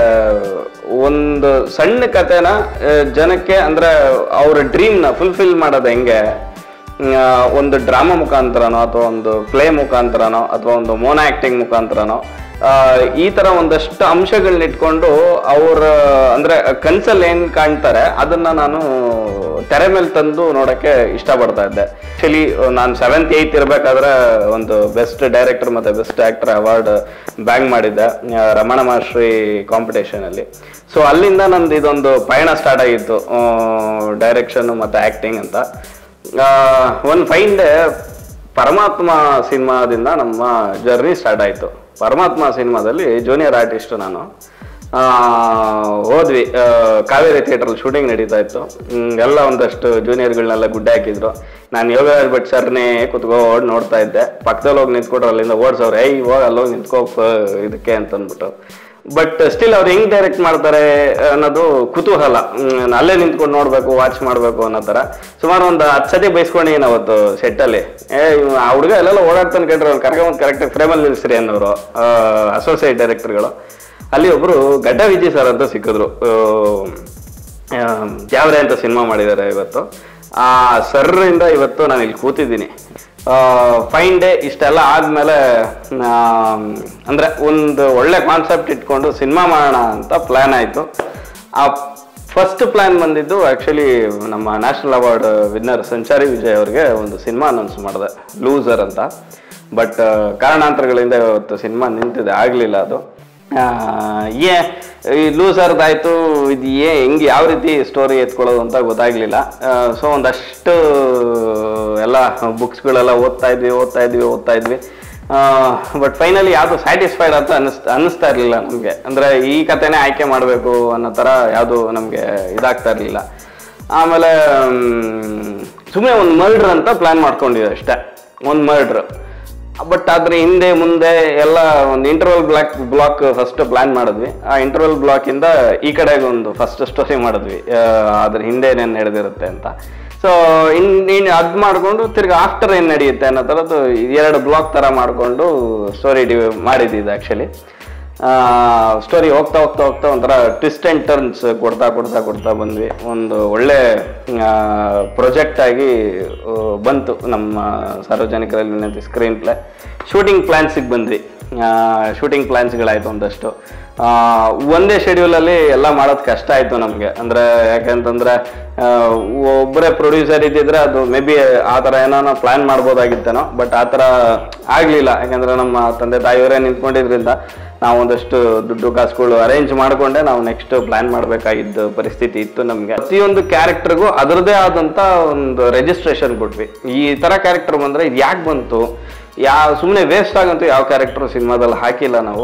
ಒಂದು ಸಣ್ಣ ಕಥೆನ ಆ, ಜನಕ್ಕೆ ಅಂದ್ರೆ ಅವ್ರ ಡ್ರೀಮ್ನ ಫುಲ್ಫಿಲ್ ಮಾಡೋದು ಹೆಂಗೆ ಆ, ಒಂದು ಡ್ರಾಮಾ ಮುಖಾಂತರನೋ ಅಥವಾ ಒಂದು ಪ್ಲೇ ಮುಖಾಂತರನೋ ಅಥವಾ ಒಂದು ಮೋನ ಆಕ್ಟಿಂಗ್ ಮುಖಾಂತರನೋ ಆ, ಈ ತರ ಒಂದಷ್ಟು ಅಂಶಗಳನ್ನ ಇಟ್ಕೊಂಡು ಅವ್ರ ಅಂದ್ರೆ ಕನ್ಸಲ್ಲಿ ಏನ್ ಕಾಣ್ತಾರೆ ಅದನ್ನ ನಾನು ತೆರೆ ಮೇಲೆ ತಂದು ನೋಡಕ್ಕೆ ಇಷ್ಟಪಡ್ತಾ ಇದ್ದೆ ಆಕ್ಚುಲಿ ನಾನು ಸೆವೆಂತ್ ಏಯ್ತ್ ಇರ್ಬೇಕಾದ್ರೆ ಒಂದು ಬೆಸ್ಟ್ ಡೈರೆಕ್ಟರ್ ಮತ್ತೆ ಬೆಸ್ಟ್ ಆಕ್ಟರ್ ಅವಾರ್ಡ್ ಬ್ಯಾಂಗ್ ಮಾಡಿದ್ದೆ ಆ, ರಮಣ ಮಹರ್ಷಿ ಕಾಂಪಿಟೇಷನ್ ಅಲ್ಲಿ ಸೊ ಅಲ್ಲಿಂದ ನಂದು ಇದೊಂದು ಪಯಣ ಸ್ಟಾರ್ಟ್ ಆಗಿತ್ತು ಡೈರೆಕ್ಷನ್ ಮತ್ತೆ ಆಕ್ಟಿಂಗ್ ಅಂತ ಒಂದು ಫೈನ್ ಡೇ ಪರಮಾತ್ಮ ಸಿನಿಮಾದಿಂದ ನಮ್ಮ ಜರ್ನಿ ಸ್ಟಾರ್ಟ್ ಆಯಿತು ಪರಮಾತ್ಮ ಸಿನಿಮಾದಲ್ಲಿ ಜೂನಿಯರ್ ಆರ್ಟಿಸ್ಟ್ ನಾನು ಆ, ಹೋದ್ವಿ ಆ, ಕಾವೇರಿ ಥಿಯೇಟ್ರಲ್ಲಿ ಶೂಟಿಂಗ್ ನಡೀತಾ ಇತ್ತು ಹ್ಮ್, ಎಲ್ಲ ಒಂದಷ್ಟು ಜೂನಿಯರ್ಗಳನ್ನೆಲ್ಲ ಗುಡ್ಡೆ ಹಾಕಿದ್ರು ನಾನು ಯೋಗರಾಜ್ ಭಟ್ ಸರ್ನೇ ಕುತ್ಕೊಂಡು ನೋಡ್ತಾ ಇದ್ದೆ ಪಕ್ಕದಲ್ಲಿ ಹೋಗಿ ನಿಂತ್ಕೊಟ್ರು ಅಲ್ಲಿಂದ ಓಡ್ಸವ್ರು ಏಯ್ ಹೋಗಿ ಅಲ್ಲೋಗಿ ನಿಂತ್ಕೋ ಫ- ಇದಕ್ಕೆ ಅಂತಂದ್ಬಿಟ್ಟು ಬಟ್ ಸ್ಟಿಲ್ ಅವ್ರು ಹೆಂಗ್ ಡೈರೆಕ್ಟ್ ಮಾಡ್ತಾರೆ ಅನ್ನೋದು ಕುತೂಹಲ ಹ್ಮ್, ಅಲ್ಲೇ ನಿಂತ್ಕೊಂಡು ನೋಡ್ಬೇಕು ವಾಚ್ ಮಾಡ್ಬೇಕು ಅನ್ನೋ ತರ ಸುಮಾರು ಒಂದು ಹತ್ತು ಸತಿ ಬೈಸ್ಕೊಂಡಿದ್ದೀನಿ ಅವತ್ತು ಸೆಟ್ಟಲ್ಲಿ ಏ ಇವ್ನು ಆ ಹುಡುಗ ಎಲ್ಲೆಲ್ಲ ಓಡಾಡ್ತಾನೆ ಕಂಡ್ರೆ ಅವ್ನು ಕರ್ಕೊಂಡ್ ಕರೆಕ್ಟಾಗಿ ಫ್ರೇಮಲ್ಲಿ ನಿಲ್ಸ್ರಿ ಅನ್ನೋರು ಅಸೋಸಿಯೇಟ್ ಡೈರೆಕ್ಟರ್ಗಳು ಅಲ್ಲಿ ಒಬ್ರು ಗಡ್ಡ ವಿಜಯ್ ಸರ್ ಅಂತ ಸಿಕ್ಕಿದ್ರು ಜಾವ್ರೆ ಅಂತ ಸಿನಿಮಾ ಮಾಡಿದ್ದಾರೆ ಇವತ್ತು ಆ ಸರ್ರಿಂದ ಇವತ್ತು ನಾನು ಇಲ್ಲಿ ಕೂತಿದ್ದೀನಿ ಫೈನ್ ಡೇ ಇಷ್ಟೆಲ್ಲ ಆದ್ಮೇಲೆ ಆ, ಅಂದ್ರೆ ಒಂದು ಒಳ್ಳೆ ಕಾನ್ಸೆಪ್ಟ್ ಇಟ್ಕೊಂಡು ಸಿನಿಮಾ ಮಾಡೋಣ ಅಂತ ಪ್ಲಾನ್ ಆಯಿತು ಆ ಫಸ್ಟ್ ಪ್ಲಾನ್ ಬಂದಿದ್ದು ಆ್ಯಕ್ಚುಲಿ ನಮ್ಮ national award winner Sanchari Vijay ಅವ್ರಿಗೆ ಒಂದು ಸಿನಿಮಾ ಅನೌನ್ಸ್ ಮಾಡಿದೆ ಲೂಸರ್ ಅಂತ ಬಟ್ ಕಾರಣಾಂತರಗಳಿಂದ ಇವತ್ತು ಸಿನಿಮಾ ನಿಂತಿದೆ ಆಗಲಿಲ್ಲ ಅದು ಆ, ಏ ಈ ಲೂಸರ್ದಾಯ್ತು ಇದು ಏ ಹೆಂಗೆ ಯಾವ ರೀತಿ ಸ್ಟೋರಿ ಎತ್ಕೊಳ್ಳೋದು ಅಂತ ಗೊತ್ತಾಗ್ಲಿಲ್ಲ ಸೊ ಒಂದಷ್ಟು ಎಲ್ಲ ಬುಕ್ಸ್ಗಳೆಲ್ಲ ಓದ್ತಾ ಇದ್ವಿ ಓದ್ತಾ ಇದ್ವಿ ಓದ್ತಾ ಇದ್ವಿ ಬಟ್ ಫೈನಲಿ ಯಾವುದು ಸ್ಯಾಟಿಸ್ಫೈಡ್ ಅಂತ ಅನ್ನಿಸ್ ಅನ್ನಿಸ್ತಾ ಇರಲಿಲ್ಲ ನಮಗೆ ಅಂದರೆ ಈ ಕಥೆನೇ ಆಯ್ಕೆ ಮಾಡಬೇಕು ಅನ್ನೋ ಥರ ಯಾವುದು ನಮಗೆ ಇದಾಗ್ತಾ ಇರಲಿಲ್ಲ ಆಮೇಲೆ ಸುಮ್ಮನೆ ಒಂದು ಮರ್ಡ್ರ್ ಅಂತ ಪ್ಲ್ಯಾನ್ ಮಾಡ್ಕೊಂಡಿದ್ದೆ ಅಷ್ಟೇ ಒಂದು ಮರ್ಡ್ರ್ ಬಟ್ ಅದ್ರ ಹಿಂದೆ ಮುಂದೆ ಎಲ್ಲ ಒಂದು interval block block first plan ಮಾಡಿದ್ವಿ ಆ ಇಂಟರ್ವಲ್ ಬ್ಲಾಕ್ ಇಂದ ಈ ಕಡೆಗೆ ಒಂದು ಫಸ್ಟ್ ಸ್ಟೋರಿ ಮಾಡಿದ್ವಿ ಆ, ಅದ್ರ ಹಿಂದೆ ಏನೇನು ನಡೆದಿರುತ್ತೆ ಅಂತ ಸೊ ಇನ್ ಇನ್ ಅದ್ ಮಾಡ್ಕೊಂಡು ತಿರ್ಗಿ ಆಫ್ಟರ್ ಏನ್ ನಡೆಯುತ್ತೆ ಅನ್ನೋ ಥರದ್ದು ಎರಡು ಬ್ಲಾಕ್ ತರ ಮಾಡ್ಕೊಂಡು ಸ್ಟೋರಿ ಡಿವ್ ಮಾಡಿದ್ದು ಆಕ್ಚುಲಿ ಸ್ಟೋರಿ ಹೋಗ್ತಾ ಹೋಗ್ತಾ ಹೋಗ್ತಾ ಒಂಥರ ಟ್ವಿಸ್ಟ್ ಆ್ಯಂಡ್ ಟರ್ನ್ಸ್ ಕೊಡ್ತಾ ಕೊಡ್ತಾ ಕೊಡ್ತಾ ಬಂದ್ವಿ ಒಂದು ಒಳ್ಳೆ ಪ್ರಾಜೆಕ್ಟ್ ಆಗಿ ಆ, ಬಂತು ನಮ್ಮ ಸಾರ್ವಜನಿಕರಲ್ಲಿ ವಿನಂತಿ ಸ್ಕ್ರೀನ್ ಪ್ಲೇ ಶೂಟಿಂಗ್ ಪ್ಲ್ಯಾನ್ಸಿಗೆ ಬಂದ್ವಿ ಶೂಟಿಂಗ್ ಪ್ಲ್ಯಾನ್ಸ್ಗಳಾಯ್ತು ಒಂದಷ್ಟು ಆ, ಒಂದೇ ಶೆಡ್ಯೂಲಲ್ಲಿ ಎಲ್ಲ ಮಾಡೋದು ಕಷ್ಟ ಆಯಿತು ನಮಗೆ ಅಂದರೆ ಯಾಕಂತಂದ್ರೆ ಆ, ಒಬ್ಬರೇ ಪ್ರೊಡ್ಯೂಸರ್ ಇದ್ದಿದ್ರೆ ಅದು ಮೇ ಬಿ ಆ ಥರ ಏನೋ ಪ್ಲ್ಯಾನ್ ಮಾಡ್ಬೋದಾಗಿತ್ತೇನೋ ಬಟ್ ಆ ಥರ ಆಗಲಿಲ್ಲ ಯಾಕಂದ್ರೆ ನಮ್ಮ ತಂದೆ ತಾಯಿಯವರೇ ನಿಂತ್ಕೊಂಡಿದ್ರಿಂದ ನಾವು ಒಂದಷ್ಟು ದುಡ್ಡು ಕಾಸುಗಳು ಅರೇಂಜ್ ಮಾಡಿಕೊಂಡೆ ನಾವು ನೆಕ್ಸ್ಟ್ ಪ್ಲಾನ್ ಮಾಡಬೇಕಾಗಿದ್ದ ಪರಿಸ್ಥಿತಿ ಇತ್ತು ನಮಗೆ ಪ್ರತಿಯೊಂದು ಕ್ಯಾರೆಕ್ಟರ್ಗೂ ಅದರದೇ ಆದಂಥ ಒಂದು ರಿಜಿಸ್ಟ್ರೇಷನ್ ಕೊಟ್ವಿ ಈ ಥರ ಕ್ಯಾರೆಕ್ಟರ್ ಬಂದರೆ ಇದು ಯಾಕೆ ಬಂತು ಯಾವ ಸುಮ್ಮನೆ ವೇಸ್ಟ್ ಆಗಂತೂ ಯಾವ ಕ್ಯಾರೆಕ್ಟರ್ ಸಿನಿಮಾದಲ್ಲಿ ಹಾಕಿಲ್ಲ ನಾವು